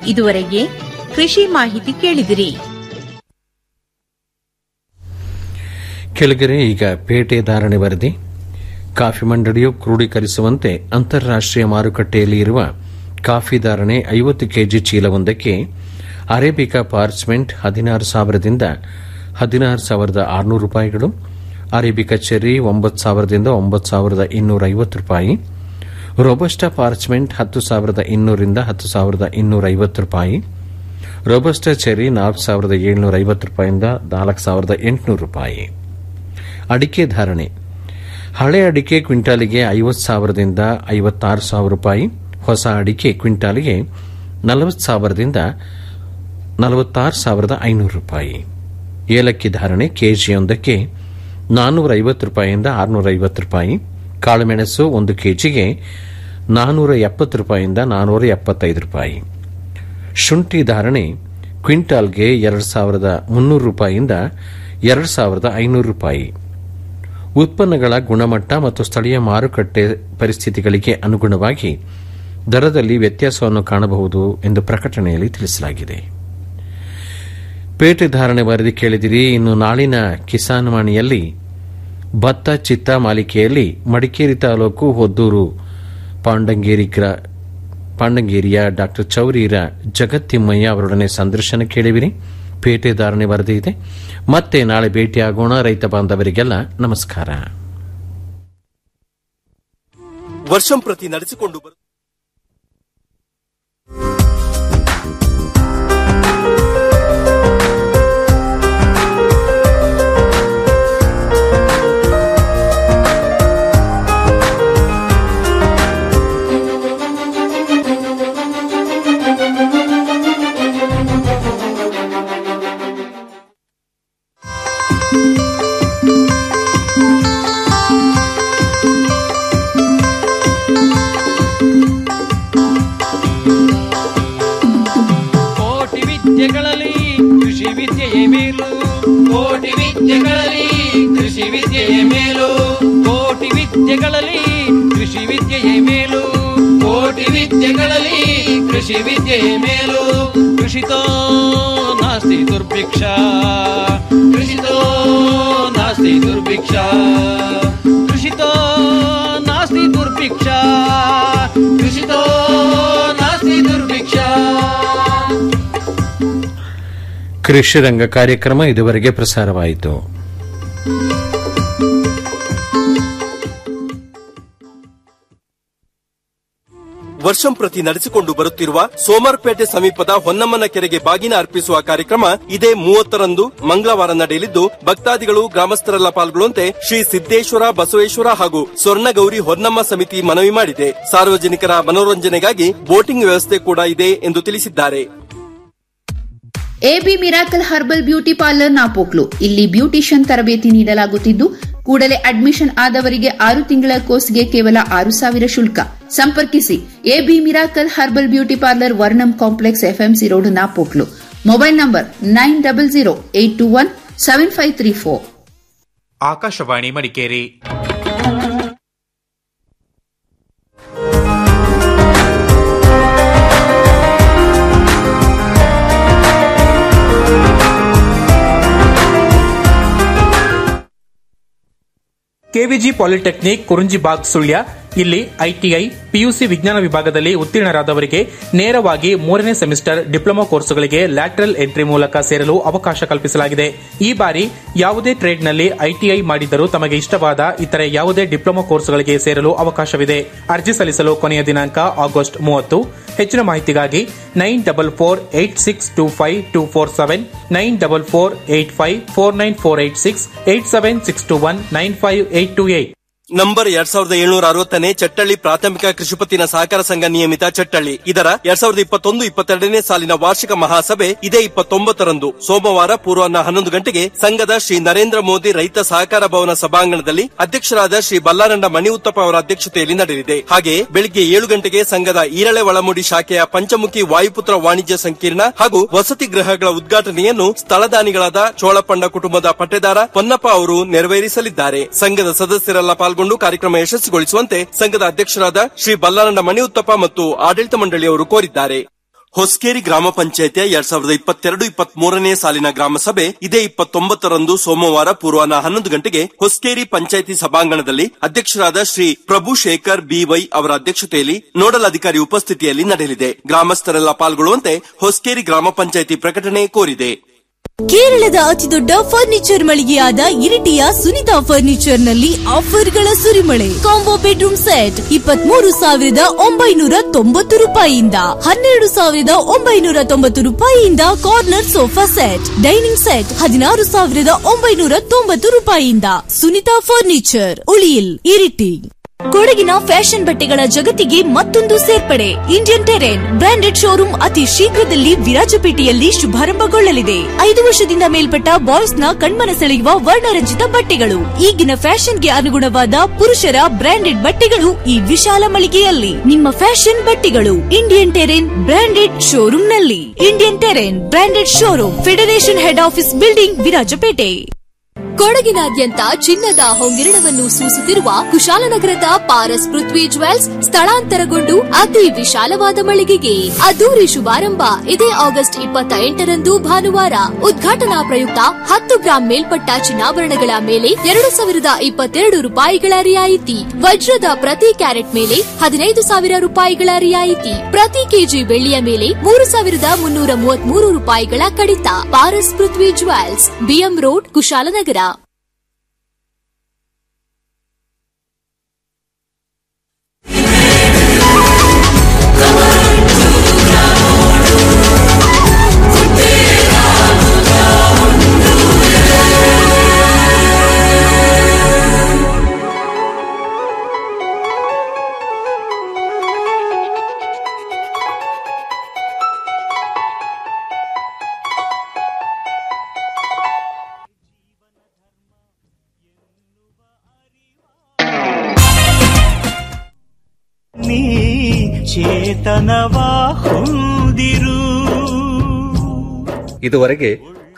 ಇದುವರೆಗೆ ಕೃಷಿ ಮಾಹಿತಿ ಕೇಳಿದಿರಿ ಕೆಳಗರೆ ಈಗ ಪೇಟೆ ಧಾರಣೆ ವರದಿ ಕಾಫಿ ಮಂಡಳಿಯು ಕ್ರೋಢೀಕರಿಸುವಂತೆ ಅಂತಾರಾಷ್ಟೀಯ ಮಾರುಕಟ್ಟೆಯಲ್ಲಿ ಇರುವ ಕಾಫಿ ಧಾರಣೆ ಐವತ್ತು ಕೆಜಿ ಚೀಲವೊಂದಕ್ಕೆ ಅರೇಬಿಕಾ ಪಾರ್ಚ್ಮೆಂಟ್ ಹದಿನಾರು ಸಾವಿರದಿಂದ ಹದಿನಾರು ಸಾವಿರದ ಆರುನೂರು ರೂಪಾಯಿಗಳು ಅರೇಬಿಕಾ ಚೆರ್ರಿ ಒಂಬತ್ತು ಸಾವಿರದಿಂದ ಒಂಬತ್ತು ಸಾವಿರದ ಇನ್ನೂರ ಐವತ್ತು ರೂಪಾಯಿ ರೋಬಸ್ಟಾ ಪಾರ್ಚ್ಮೆಂಟ್ ಹತ್ತು ಸಾವಿರದ ಇನ್ನೂರಿಂದ ಹತ್ತು ಸಾವಿರದ ಇನ್ನೂರ ಐವತ್ತು ರೂಪಾಯಿ ರೋಬಸ್ಟಾ ಚೆರ್ರಿ ನಾಲ್ಕು ಸಾವಿರದ ಏಳ್ನೂರ ಐವತ್ತು ರೂಪಾಯಿಯಿಂದ ನಾಲ್ಕು ಸಾವಿರದ ಎಂಟುನೂರು ರೂಪಾಯಿ ಅಡಿಕೆ ಧಾರಣೆ ಹಳೆ ಅಡಿಕೆ ಕ್ವಿಂಟಾಲಿಗೆ ಐವತ್ತು ಸಾವಿರದಿಂದ ಐವತ್ತಾರು ಸಾವಿರ ರೂಪಾಯಿ ಹೊಸ ಅಡಿಕೆ ಕ್ವಿಂಟಾಲಿಗೆ ನಲವತ್ತು ಸಾವಿರದಿಂದ ನಲವತ್ತಾರು ಸಾವಿರದ ಐನೂರು ರೂಪಾಯಿ ಏಲಕ್ಕಿ ಧಾರಣೆ ಕೆಜಿಯೊಂದಕ್ಕೆ ನಾನ್ನೂರ ಐವತ್ತು ರೂಪಾಯಿಯಿಂದ ಆರುನೂರ ಐವತ್ತು ರೂಪಾಯಿ ಕಾಳುಮೆಣಸು ಒಂದು ಕೆಜಿಗೆ ನಾನ್ನೂರ ಎಪ್ಪತ್ತು ರೂಪಾಯಿಯಿಂದ ನಾನ್ನೂರ ಎಪ್ಪತ್ತೈದು ರೂಪಾಯಿ ಶುಂಠಿ ಧಾರಣೆ ಕ್ವಿಂಟಾಲ್ಗೆ ಎರಡು ಸಾವಿರದ ಮುನ್ನೂರು ರೂಪಾಯಿಯಿಂದ ಎರಡು ಸಾವಿರದ ಐನೂರು ರೂಪಾಯಿ ಉತ್ಪನ್ನಗಳ ಗುಣಮಟ್ಟ ಮತ್ತು ಸ್ಥಳೀಯ ಮಾರುಕಟ್ಟೆ ಪರಿಸ್ಥಿತಿಗಳಿಗೆ ಅನುಗುಣವಾಗಿ ದರದಲ್ಲಿ ವ್ಯತ್ಯಾಸವನ್ನು ಕಾಣಬಹುದು ಎಂದು ಪ್ರಕಟಣೆಯಲ್ಲಿ ತಿಳಿಸಲಾಗಿದೆ ಪೇಟೆ ಧಾರಣೆ ವರದಿ ಕೇಳಿದಿರಿ ಇನ್ನು ನಾಳಿನ ಕಿಸಾನ್ ವಾಣಿಯಲ್ಲಿ ಭತ್ತ ಚಿತ್ತ ಮಾಲಿಕೆಯಲ್ಲಿ ಮಡಿಕೇರಿ ತಾಲೂಕು ಹೊದ್ದೂರು ಪಾಂಡಂಗೇರಿ ಗ್ರಾ ಪಾಂಡಂಗೇರಿಯ ಡಾ ಚೌರಿರ ಜಗತ್ತಿಮ್ಮಯ್ಯ ಅವರೊಡನೆ ಸಂದರ್ಶನ ಕೇಳಿವಿರಿ ಪೇಟೆ ಧಾರಣೆ ವರದಿ ಇದೆ ಮತ್ತೆ ನಾಳೆ ಭೇಟಿಯಾಗೋಣ ರೈತ ಬಾಂಧವರಿಗೆಲ್ಲ ನಮಸ್ಕಾರ ವರ್ಷಂ ಪ್ರತಿ ನಡೆಸಿಕೊಂಡು ಬರು ಕೋಟಿ ವಿದ್ಯೆಗಳಲ್ಲಿ ಕೃಷಿ ವಿದ್ಯೆಯೇ ಮೇಲು ಕೋಟಿ ವಿದ್ಯೆಗಳಲ್ಲಿ ಕೃಷಿ ವಿದ್ಯೆಯೇ ಮೇಲು ಕೋಟಿ ವಿದ್ಯೆಗಳಲ್ಲಿ ಕೃಷಿ ವಿದ್ಯೆಯೇ ಮೇಲು ಕೋಟಿ ವಿದ್ಯೆಗಳಲ್ಲಿ ಕೃಷಿ ವಿದ್ಯೆಯೇ ಮೇಲು ಕೃಷಿತೋ ನಾಸ್ತಿ ದುರ್ಭಿಕ್ಷ ಕೃಷಿತೋ ನಾಸ್ತಿ ದುರ್ಭಿಕ್ಷ ಕೃಷಿತೋ ನಾಸ್ತಿ ದುರ್ಭಿಕ್ಷ ಕೃಷಿತೋ ನಾಸ್ತಿ ದುರ್ಭಿಕ್ಷ ಕೃಷಿ ರಂಗ ಕಾರ್ಯಕ್ರಮ ಇದುವರೆಗೆ ಪ್ರಸಾರವಾಯಿತು ವರ್ಷಂ ಪ್ರತಿ ನಡೆಸಿಕೊಂಡು ಬರುತ್ತಿರುವ ಸೋಮರ್ಪೇಟೆ ಸಮೀಪದ ಹೊನ್ನಮ್ಮನ ಕೆರೆಗೆ ಬಾಗಿನ ಅರ್ಪಿಸುವ ಕಾರ್ಯಕ್ರಮ ಇದೇ ಮೂವತ್ತರಂದು ಮಂಗಳವಾರ ನಡೆಯಲಿದ್ದು ಭಕ್ತಾದಿಗಳು ಗ್ರಾಮಸ್ಥರೆಲ್ಲ ಪಾಲ್ಗೊಳ್ಳುವಂತೆ ಶ್ರೀ ಸಿದ್ದೇಶ್ವರ ಬಸವೇಶ್ವರ ಹಾಗೂ ಸ್ವರ್ಣಗೌರಿ ಹೊನ್ನಮ್ಮ ಸಮಿತಿ ಮನವಿ ಮಾಡಿದೆ ಸಾರ್ವಜನಿಕರ ಮನೋರಂಜನೆಗಾಗಿ ಬೋಟಿಂಗ್ ವ್ಯವಸ್ಥೆ ಕೂಡ ಇದೆ ಎಂದು ತಿಳಿಸಿದ್ದಾರೆ AB miracle herbal beauty parlour Napoklu ಇಲ್ಲಿ ಬ್ಯೂಟಿಷಿಯನ್ ತರಬೇತಿ ನೀಡಲಾಗುತ್ತಿದ್ದು ಕೂಡಲೇ ಅಡ್ಮಿಷನ್ ಆದವರಿಗೆ ಆರು ತಿಂಗಳ ಕೋರ್ಸ್ಗೆ ಕೇವಲ ಆರು ಸಾವಿರ ಶುಲ್ಕ ಸಂಪರ್ಕಿಸಿ AB miracle herbal beauty parlour Varnam complex FMC road Napoklu mobile number nine double zero eight two one seven five three four Akashvani Madikeri KVG polytechnic Kurunjibag Sullia ಇಲ್ಲಿ ಐಟಿಐ ಪಿಯುಸಿ ವಿಜ್ಞಾನ ವಿಭಾಗದಲ್ಲಿ ಉತ್ತೀರ್ಣರಾದವರಿಗೆ ನೇರವಾಗಿ ಮೂರನೇ ಸೆಮಿಸ್ಟರ್ ಡಿಪ್ಲೊಮಾ ಕೋರ್ಸುಗಳಿಗೆ ಲ್ಯಾಟ್ರಲ್ ಎಂಟ್ರಿ ಮೂಲಕ ಸೇರಲು ಅವಕಾಶ ಕಲ್ಪಿಸಲಾಗಿದೆ ಈ ಬಾರಿ ಯಾವುದೇ ಟ್ರೇಡ್ನಲ್ಲಿ ಐಟಿಐ ಮಾಡಿದರೂ ತಮಗೆ ಇಷ್ಟವಾದ ಇತರೆ ಯಾವುದೇ ಡಿಪ್ಲೊಮಾ ಕೋರ್ಸುಗಳಿಗೆ ಸೇರಲು ಅವಕಾಶವಿದೆ ಅರ್ಜಿ ಸಲ್ಲಿಸಲು ಕೊನೆಯ ದಿನಾಂಕ ಆಗಸ್ಟ್ ಮೂವತ್ತು ಹೆಚ್ಚಿನ ಮಾಹಿತಿಗಾಗಿ nine double four eight six two five two four seven nine double four eight five four nine four eight six eight seven six two one nine five eight two eight number ಎರಡ್ ಸಾವಿರದ ಏಳ್ನೂರ ಅರವತ್ತನೇ ಚಟ್ಟಳ್ಳಿ ಪ್ರಾಥಮಿಕ ಕೃಷಿಪತ್ತಿನ ಸಹಕಾರ ಸಂಘ ನಿಯಮಿತ ಚಟ್ಟಳ್ಳಿ ಇದರ ಎರಡ್ ಸಾವಿರದ ಇಪ್ಪತ್ತೊಂದು ಇಪ್ಪತ್ತೆರಡನೇ ಸಾಲಿನ ವಾರ್ಷಿಕ ಮಹಾಸಭೆ ಇದೇ ಇಪ್ಪತ್ತೊಂಬತ್ತರಂದು ಸೋಮವಾರ ಪೂರ್ವಾಹ್ನ ಹನ್ನೊಂದು ಗಂಟೆಗೆ ಸಂಘದ ಶ್ರೀ ನರೇಂದ್ರ ಮೋದಿ ರೈತ ಸಹಕಾರ ಭವನ ಸಭಾಂಗಣದಲ್ಲಿ ಅಧ್ಯಕ್ಷರಾದ ಶ್ರೀ ಬಲ್ಲಾರಂಡ ಮಣಿ ಉತ್ತಪ್ಪ ಅವರ ಅಧ್ಯಕ್ಷತೆಯಲ್ಲಿ ನಡೆಯಲಿದೆ ಹಾಗೆಯೇ ಬೆಳಿಗ್ಗೆ ಏಳು ಗಂಟೆಗೆ ಸಂಘದ ಈರಳೆ ಒಳಮುಡಿ ಶಾಖೆಯ ಪಂಚಮುಖಿ ವಾಯುಪುತ್ರ ವಾಣಿಜ್ಯ ಸಂಕೀರ್ಣ ಹಾಗೂ ವಸತಿ ಗೃಹಗಳ ಉದ್ಘಾಟನೆಯನ್ನು ಸ್ಥಳದಾನಿಗಳಾದ ಚೋಳಪಂಡ ಕುಟುಂಬದ ಪಟ್ಟೆದಾರ ಪೊನ್ನಪ್ಪ ಅವರು ನೆರವೇರಿಸಲಿದ್ದಾರೆ ಸಂಘದ ಸದಸ್ಯರೆಲ್ಲ ಪಾಲ್ಗೊಂಡು ಕಾರ್ಯಕ್ರಮ ಯಶಸ್ವಿಗೊಳಿಸುವಂತೆ ಸಂಘದ ಅಧ್ಯಕ್ಷರಾದ ಶ್ರೀ ಬಲ್ಲಾರಂಡ ಮಣಿ ಉತ್ತಪ್ಪ ಮತ್ತು ಆಡಳಿತ ಮಂಡಳಿಯವರು ಕೋರಿದ್ದಾರೆ ಹೊಸ್ಕೇರಿ ಗ್ರಾಮ ಪಂಚಾಯತಿಯ ಎರಡ್ ಸಾವಿರದ ಇಪ್ಪತ್ತೆರಡು ಇಪ್ಪತ್ತ್ ಮೂರನೇ ಸಾಲಿನ ಗ್ರಾಮ ಸಭೆ ಇದೇ ಇಪ್ಪತ್ತೊಂಬತ್ತರಂದು ಸೋಮವಾರ ಪೂರ್ವಾಹ್ನ ಹನ್ನೊಂದು ಗಂಟೆಗೆ ಹೊಸ್ಕೇರಿ ಪಂಚಾಯಿತಿ ಸಭಾಂಗಣದಲ್ಲಿ ಅಧ್ಯಕ್ಷರಾದ ಶ್ರೀ ಪ್ರಭು ಶೇಖರ್ ಬಿವೈ ಅವರ ಅಧ್ಯಕ್ಷತೆಯಲ್ಲಿ ನೋಡಲ್ ಅಧಿಕಾರಿ ಉಪಸ್ಥಿತಿಯಲ್ಲಿ ನಡೆಯಲಿದೆ ಗ್ರಾಮಸ್ಥರೆಲ್ಲ ಪಾಲ್ಗೊಳ್ಳುವಂತೆ ಹೊಸ್ಕೇರಿ ಗ್ರಾಮ ಪಂಚಾಯಿತಿ ಪ್ರಕಟಣೆ ಕೋರಿದೆ ಕೇರಳದ ಅತಿದೊಡ್ಡ ಫರ್ನಿಚರ್ ಮಳಿಗೆಯಾದ ಇರಿಟಿಯ ಸುನಿತಾ ಫರ್ನಿಚರ್ ನಲ್ಲಿ ಆಫರ್ಗಳ ಸುರಿಮಳೆ ಕಾಂಬೋ ಬೆಡ್ರೂಮ್ ಸೆಟ್ ಇಪ್ಪತ್ಮೂರು ಸಾವಿರದ ಒಂಬೈನೂರ ತೊಂಬತ್ತು ರೂಪಾಯಿಯಿಂದ ಹನ್ನೆರಡು ಸಾವಿರದ ಒಂಬೈನೂರ ತೊಂಬತ್ತು ರೂಪಾಯಿಯಿಂದ corner sofa set dining set ಹದಿನಾರು ಸಾವಿರದ ಒಂಬೈನೂರ ತೊಂಬತ್ತು ರೂಪಾಯಿಯಿಂದ ಸುನಿತಾ ಫರ್ನಿಚರ್ ಉಳಿಯಿಲ್ ಇರಿಟಿ ಕೊಡಗಿನ ಫ್ಯಾಷನ್ ಬಟ್ಟೆಗಳ ಜಗತ್ತಿಗೆ ಮತ್ತೊಂದು ಸೇರ್ಪಡೆ ಇಂಡಿಯನ್ ಟೆರೆನ್ ಬ್ರಾಂಡೆಡ್ ಶೋರೂಮ್ ಅತಿ ಶೀಘ್ರದಲ್ಲಿ ವಿರಾಜಪೇಟೆಯಲ್ಲಿ ಶುಭಾರಂಭಗೊಳ್ಳಲಿದೆ ಐದು ವರ್ಷದಿಂದ ಮೇಲ್ಪಟ್ಟ ಬಾಯ್ಸ್ ನ ಕಣ್ಮನ ಸೆಳೆಯುವ ವರ್ಣರಂಜಿತ ಬಟ್ಟೆಗಳು ಈಗಿನ ಫ್ಯಾಷನ್ಗೆ ಅನುಗುಣವಾದ ಪುರುಷರ ಬ್ರಾಂಡೆಡ್ ಬಟ್ಟೆಗಳು ಈ ವಿಶಾಲ ಮಳಿಗೆಯಲ್ಲಿ ನಿಮ್ಮ ಫ್ಯಾಷನ್ ಬಟ್ಟೆಗಳು ಇಂಡಿಯನ್ ಟೆರೆನ್ ಬ್ರಾಂಡೆಡ್ ಶೋರೂಮ್ ನಲ್ಲಿ Indian Terrain branded showroom federation head office building Virajpet ಕೊಡಗಿನಾದ್ಯಂತ ಚಿನ್ನದ ಹೊಂಗಿರಣವನ್ನು ಸೂಸುತ್ತಿರುವ ಕುಶಾಲನಗರದ ಪಾರಸ್ ಪೃಥ್ವಿ ಜ್ವೆಲ್ಸ್ ಸ್ಥಳಾಂತರಗೊಂಡು ಅತಿ ವಿಶಾಲವಾದ ಮಳಿಗೆಗೆ ಅದ್ದೂರಿ ಶುಭಾರಂಭ ಇದೇ ಆಗಸ್ಟ್ ಇಪ್ಪತ್ತ ಎಂಟರಂದು ಭಾನುವಾರ ಉದ್ಘಾಟನಾ ಪ್ರಯುಕ್ತ ಹತ್ತು ಗ್ರಾಂ ಮೇಲ್ಪಟ್ಟ ಚಿನ್ನಾಭರಣಗಳ ಮೇಲೆ ಎರಡು ಸಾವಿರದ ಇಪ್ಪತ್ತೆರಡು ರೂಪಾಯಿಗಳ ರಿಯಾಯಿತಿ ವಜ್ರದ ಪ್ರತಿ ಕ್ಯಾರೆಟ್ ಮೇಲೆ ಹದಿನೈದು ಸಾವಿರ ರೂಪಾಯಿಗಳ ರಿಯಾಯಿತಿ ಪ್ರತಿ ಕೆಜಿ ಬೆಳ್ಳಿಯ ಮೇಲೆ ಮೂರು ಸಾವಿರದ ಮುನ್ನೂರ ಮೂವತ್ಮೂರು ರೂಪಾಯಿಗಳ ಕಡಿತ Paras Prithvi jewels BM road Kushalnagar ನೀ ಚೇತನವ ಹೊಂದಿರು ಇದುವರೆಗೆ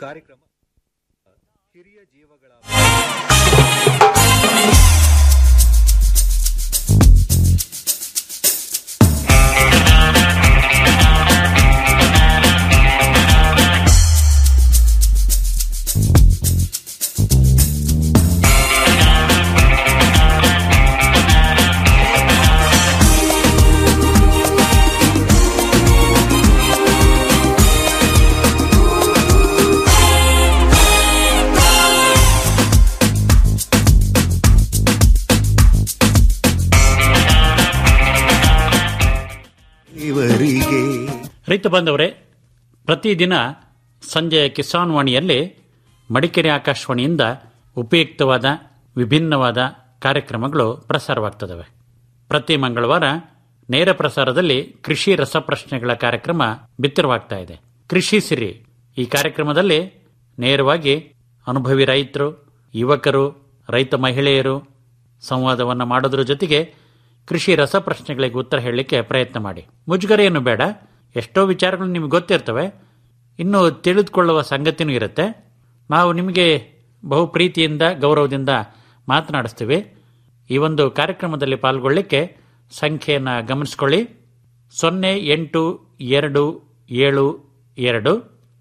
ಇವರಿಗೆ ರೈತ ಬಾಂಧವರೇ ಪ್ರತಿದಿನ ಸಂಜೆಯ ಕಿಸಾನ್ ವಾಣಿಯಲ್ಲಿ ಮಡಿಕೇರಿ ಆಕಾಶವಾಣಿಯಿಂದ ಉಪಯುಕ್ತವಾದ ವಿಭಿನ್ನವಾದ ಕಾರ್ಯಕ್ರಮಗಳು ಪ್ರಸಾರವಾಗ್ತದವೆ ಪ್ರತಿ ಮಂಗಳವಾರ ನೇರ ಪ್ರಸಾರದಲ್ಲಿ ಕೃಷಿ ರಸಪ್ರಶ್ನೆಗಳ ಕಾರ್ಯಕ್ರಮ ಬಿತ್ತರವಾಗ್ತಾ ಇದೆ ಕೃಷಿ ಸಿರಿ ಈ ಕಾರ್ಯಕ್ರಮದಲ್ಲಿ ನೇರವಾಗಿ ಅನುಭವಿ ರೈತರು ಯುವಕರು ರೈತ ಮಹಿಳೆಯರು ಸಂವಾದವನ್ನು ಮಾಡೋದ್ರ ಜೊತೆಗೆ ಕೃಷಿ ರಸಪ್ರಶ್ನೆಗಳಿಗೆ ಉತ್ತರ ಹೇಳಲಿಕ್ಕೆ ಪ್ರಯತ್ನ ಮಾಡಿ ಮುಜುಗರ ಏನು ಬೇಡ ಎಷ್ಟೋ ವಿಚಾರಗಳು ನಿಮಗೆ ಗೊತ್ತಿರ್ತವೆ ಇನ್ನು ತಿಳಿದುಕೊಳ್ಳುವ ಸಂಗತಿನೂ ಇರುತ್ತೆ ನಾವು ನಿಮಗೆ ಬಹು ಪ್ರೀತಿಯಿಂದ ಗೌರವದಿಂದ ಮಾತನಾಡಿಸ್ತೀವಿ ಈ ಒಂದು ಕಾರ್ಯಕ್ರಮದಲ್ಲಿ ಪಾಲ್ಗೊಳ್ಳಿಕ್ಕೆ ಸಂಖ್ಯೆಯನ್ನು ಗಮನಿಸ್ಕೊಳ್ಳಿ ಸೊನ್ನೆ ಎಂಟು ಎರಡು ಏಳು ಎರಡು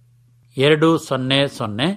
ಎರಡು ಸೊನ್ನೆ ಸೊನ್ನೆ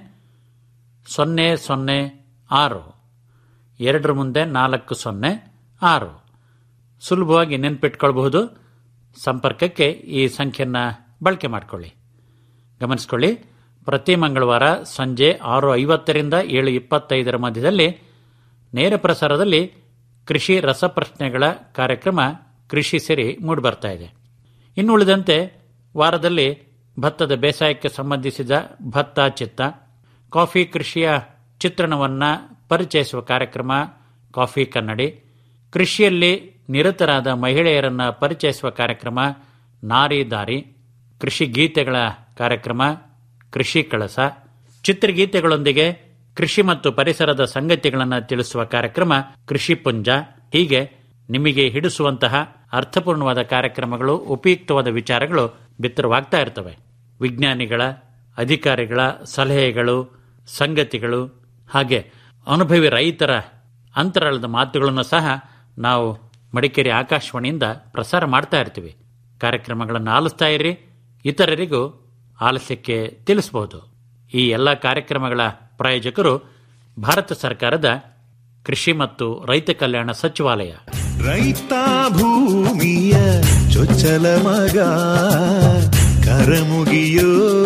ಸೊನ್ನೆ ಸೊನ್ನೆ ಆರು ಎರಡರ ಮುಂದೆ ನಾಲ್ಕು ಸೊನ್ನೆ ಆರು ಸುಲಭವಾಗಿ ನೆನ್ಪಿಟ್ಕೊಳ್ಬಹುದು ಸಂಪರ್ಕಕ್ಕೆ ಈ ಸಂಖ್ಯೆಯನ್ನು ಬಳಕೆ ಮಾಡಿಕೊಳ್ಳಿ ಗಮನಿಸ್ಕೊಳ್ಳಿ ಪ್ರತಿ ಮಂಗಳವಾರ ಸಂಜೆ ಆರು ಐವತ್ತರಿಂದ ಏಳು ಇಪ್ಪತ್ತೈದರ ಮಧ್ಯದಲ್ಲಿ ನೇರ ಪ್ರಸಾರದಲ್ಲಿ ಕೃಷಿ ರಸಪ್ರಶ್ನೆಗಳ ಕಾರ್ಯಕ್ರಮ ಕೃಷಿ ಸಿರಿ ಮೂಡಿಬರ್ತಾ ಇದೆ ಇನ್ನು ಉಳಿದಂತೆ ವಾರದಲ್ಲಿ ಭತ್ತದ ಬೇಸಾಯಕ್ಕೆ ಸಂಬಂಧಿಸಿದ ಭತ್ತ ಚಿತ್ತ ಕಾಫಿ ಕೃಷಿಯ ಚಿತ್ರಣವನ್ನು ಪರಿಚಯಿಸುವ ಕಾರ್ಯಕ್ರಮ ಕಾಫಿ ಕನ್ನಡಿ ಕೃಷಿಯಲ್ಲಿ ನಿರತರಾದ ಮಹಿಳೆಯರನ್ನು ಪರಿಚಯಿಸುವ ಕಾರ್ಯಕ್ರಮ ನಾರಿ ದಾರಿ ಕೃಷಿ ಗೀತೆಗಳ ಕಾರ್ಯಕ್ರಮ ಕೃಷಿ ಕಳಸ ಚಿತ್ರಗೀತೆಗಳೊಂದಿಗೆ ಕೃಷಿ ಮತ್ತು ಪರಿಸರದ ಸಂಗತಿಗಳನ್ನು ತಿಳಿಸುವ ಕಾರ್ಯಕ್ರಮ ಕೃಷಿ ಪುಂಜ ಹೀಗೆ ನಿಮಗೆ ಹಿಡಿಸುವಂತಹ ಅರ್ಥಪೂರ್ಣವಾದ ಕಾರ್ಯಕ್ರಮಗಳು ಉಪಯುಕ್ತವಾದ ವಿಚಾರಗಳು ಬಿತ್ತರವಾಗ್ತಾ ಇರ್ತವೆ ವಿಜ್ಞಾನಿಗಳ ಅಧಿಕಾರಿಗಳ ಸಲಹೆಗಳು ಸಂಗತಿಗಳು ಹಾಗೆ ಅನುಭವಿ ರೈತರ ಅಂತರಾಳದ ಮಾತುಗಳನ್ನು ಸಹ ನಾವು ಮಡಿಕೇರಿ ಆಕಾಶವಾಣಿಯಿಂದ ಪ್ರಸಾರ ಮಾಡ್ತಾ ಇರ್ತೀವಿ ಕಾರ್ಯಕ್ರಮಗಳನ್ನು ಆಲಿಸ್ತಾ ಇರಿ ಇತರರಿಗೂ ಆಲಸ್ಯಕ್ಕೆ ತಿಳಿಸಬಹುದು ಈ ಎಲ್ಲ ಕಾರ್ಯಕ್ರಮಗಳ ಪ್ರಾಯೋಜಕರು ಭಾರತ ಸರ್ಕಾರದ ಕೃಷಿ ಮತ್ತು ರೈತ ಕಲ್ಯಾಣ ಸಚಿವಾಲಯ ರೈತ ಭೂಮಿಯ ಚೊಚ್ಚಲ ಮಗ ಕರಮುಗಿಯೋ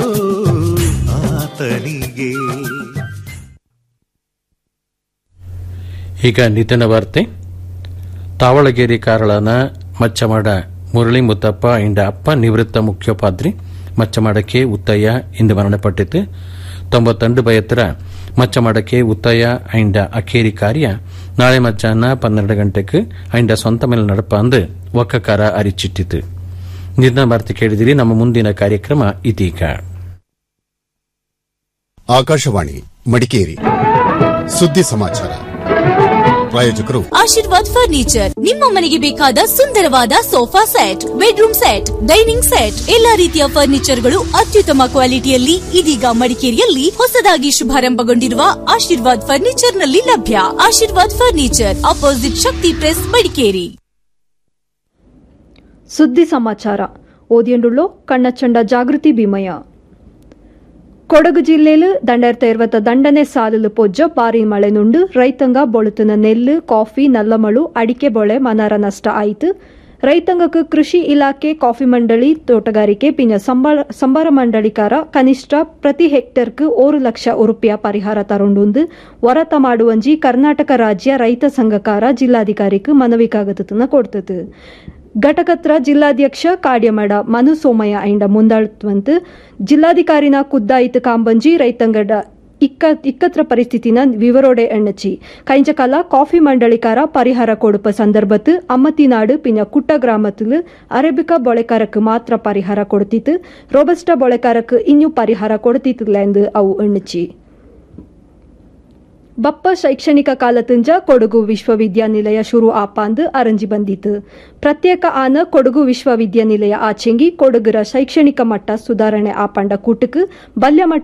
ಆತನಿಗೆ ಈಗ ನಿಧನ ವಾರ್ತೆ ತಾವಳಗೇರಿ ಕಾರಳನ ಮಚ್ಚಮಾಡ ಮುರಳಿ ಮುತ್ತಪ್ಪ ಇಂಡ ಅಪ್ಪ ನಿವೃತ್ತ ಮುಖ್ಯೋಪಾಧ್ರಿ ಮಚ್ಚಮಾಡಕ್ಕೆ ಉತ್ತಯ್ಯ ಇಂದು ಮರಣಪಟ್ಟಿತು ತೊಂಬತ್ತೊಂದು ಬಯತ್ತರ ಮಚ್ಚಮಾಡಕ್ಕೆ ಉತ್ತಯ್ಯ ಐಂಡ ಅಖೇರಿ ಕಾರ್ಯ ನಾಳೆ ಮಧ್ಯಾಹ್ನ ಪನ್ನೆರಡು ಗಂಟೆಗೆ ಐಂಡ ಸ್ವಂತ ಮೇಲೆ ನಡಪ ಅಂದು ಒಕ್ಕಕಾರ ಅರಿಚಿಟ್ಟಿತು ನಿಧನ ವಾರ್ತೆ ಕೇಳಿದಿರಿ ನಮ್ಮ ಮುಂದಿನ ಕಾರ್ಯಕ್ರಮ ಇದೀಗ ಆಕಾಶವಾಣಿ ಮಡಿಕೇರಿ ಸುದ್ದಿ ಸಮಾಚಾರ ಪ್ರಾಯೋಜಕರು ಆಶೀರ್ವಾದ್ ಫರ್ನಿಚರ್ ನಿಮ್ಮ ಮನೆಗೆ ಬೇಕಾದ ಸುಂದರವಾದ sofa set bedroom set dining set ಎಲ್ಲಾ ರೀತಿಯ ಫರ್ನಿಚರ್ಗಳು ಅತ್ಯುತ್ತಮ ಕ್ವಾಲಿಟಿಯಲ್ಲಿ ಇದೀಗ ಮಡಿಕೇರಿಯಲ್ಲಿ ಹೊಸದಾಗಿ ಶುಭಾರಂಭಗೊಂಡಿರುವ ಆಶೀರ್ವಾದ್ ಫರ್ನಿಚರ್ ನಲ್ಲಿ ಲಭ್ಯ Ashirvad furniture opposite Shakti press Madikeri ಸುದ್ದಿ ಸಮಾಚಾರ ಓದಿಯಂಡುಳ್ಳೋ ಕಣ್ಣಚಂಡ ಜಾಗೃತಿ ಭೀಮಯ್ಯ ಕೊಡಗು ಜಿಲ್ಲೆಯಲ್ಲಿ ದಂಡಾಯಿರത്തി ഇരുപത്തി ದಂಡನೆ ಸಾಲಲು ಪೊಜ್ಜ ಭಾರಿ ಮಳೆ ನುಂಡು ರೈತಂಗ ಬೊಳುತುನ ನೆಲ್ಲು ಕಾಫಿ ನಲ್ಲಮಳು ಅಡಿಕೆ ಬೊಳೆ ಮನಾರ ನಷ್ಟ ಆಯಿತು ರೈತಾಂಗಕ್ಕೆ ಕೃಷಿ ಇಲಾಖೆ ಕಾಫಿ ಮಂಡಳಿ ತೋಟಗಾರಿಕೆ ಪಿನ ಸಂಬಾರ ಮಂಡಳಿಕಾರ ಕನಿಷ್ಠ ಪ್ರತಿ ಹೆಕ್ಟರ್ಕ್ ಓರು ಲಕ್ಷ ರೂಪಾಯಿ ಪರಿಹಾರ ತರೊಂಡು ಹೊರತ ಮಾಡುವಂಜಿ ಕರ್ನಾಟಕ ರಾಜ್ಯ ರೈತ ಸಂಘಕಾರ ಜಿಲ್ಲಾಧಿಕಾರಿക്ക് ಮನವಿ ಕಾಗದತನ ಕೊಡ್ತದೆ ಘಟಕತ್ರ ಜಿಲ್ಲಾಧ್ಯಕ್ಷ ಕಾಡ್ಯಮಡ ಮನು ಸೋಮಯ್ಯ ಐಂಡ ಮುಂದಾಳುವಂತ ಜಿಲ್ಲಾಧಿಕಾರಿನ ಕುದ್ದಾಯಿತು ಕಾಂಬಂಜಿ ರೈತಂಗಡ ಇಕ್ಕ ಇಕ್ಕತ್ರ ಪರಿಸ್ಥಿತಿನ ವಿವರೋಡೆ ಎಣ್ಣಚಿ ಕೈಂಜಕಾಲ ಕಾಫಿ ಮಂಡಳಿಕಾರ ಪರಿಹಾರ ಕೊಡುಪ ಸಂದರ್ಭತ್ ಅಮ್ಮತಿನಾಡು ಪಿನ ಕುಟ್ಟ ಗ್ರಾಮത്തിൽ ಅರೇಬಿಕಾ ಬೊಳೆಕಾರಕ್ಕೆ ಮಾತ್ರ ಪರಿಹಾರ ಕೊಡ್ತಿತ್ತು ರೋಬಸ್ಟಾ ಬೊಳೆಕಾರಕ್ಕೆ ಇನ್ನೂ ಪರಿಹಾರ ಕೊಡ್ತಿತ್ತಿಲ್ಲ ಎಂದು ಅವು ಎಣ್ಣಚಿ ಬಪ್ಪ ಶೈಕ್ಷಣಿಕ ಕಾಲತುಂಜ ಕೊಡಗು ವಿಶ್ವವಿದ್ಯಾನಿಲಯ ಶುರು ಆಪಾಂದು ಅರಂಜಿ ಬಂದಿತು ಪ್ರತ್ಯೇಕ ಆನ ಕೊಡಗು ವಿಶ್ವವಿದ್ಯಾನಿಲಯ ಆಚೆಂಗಿ ಕೊಡಗುರ ಶೈಕ್ಷಣಿಕ ಮಟ್ಟ ಸುಧಾರಣೆ ಆಪಂಡ ಕೂಟಕ್ಕೆ ಬಲ್ಯ ಮಟ್ಟ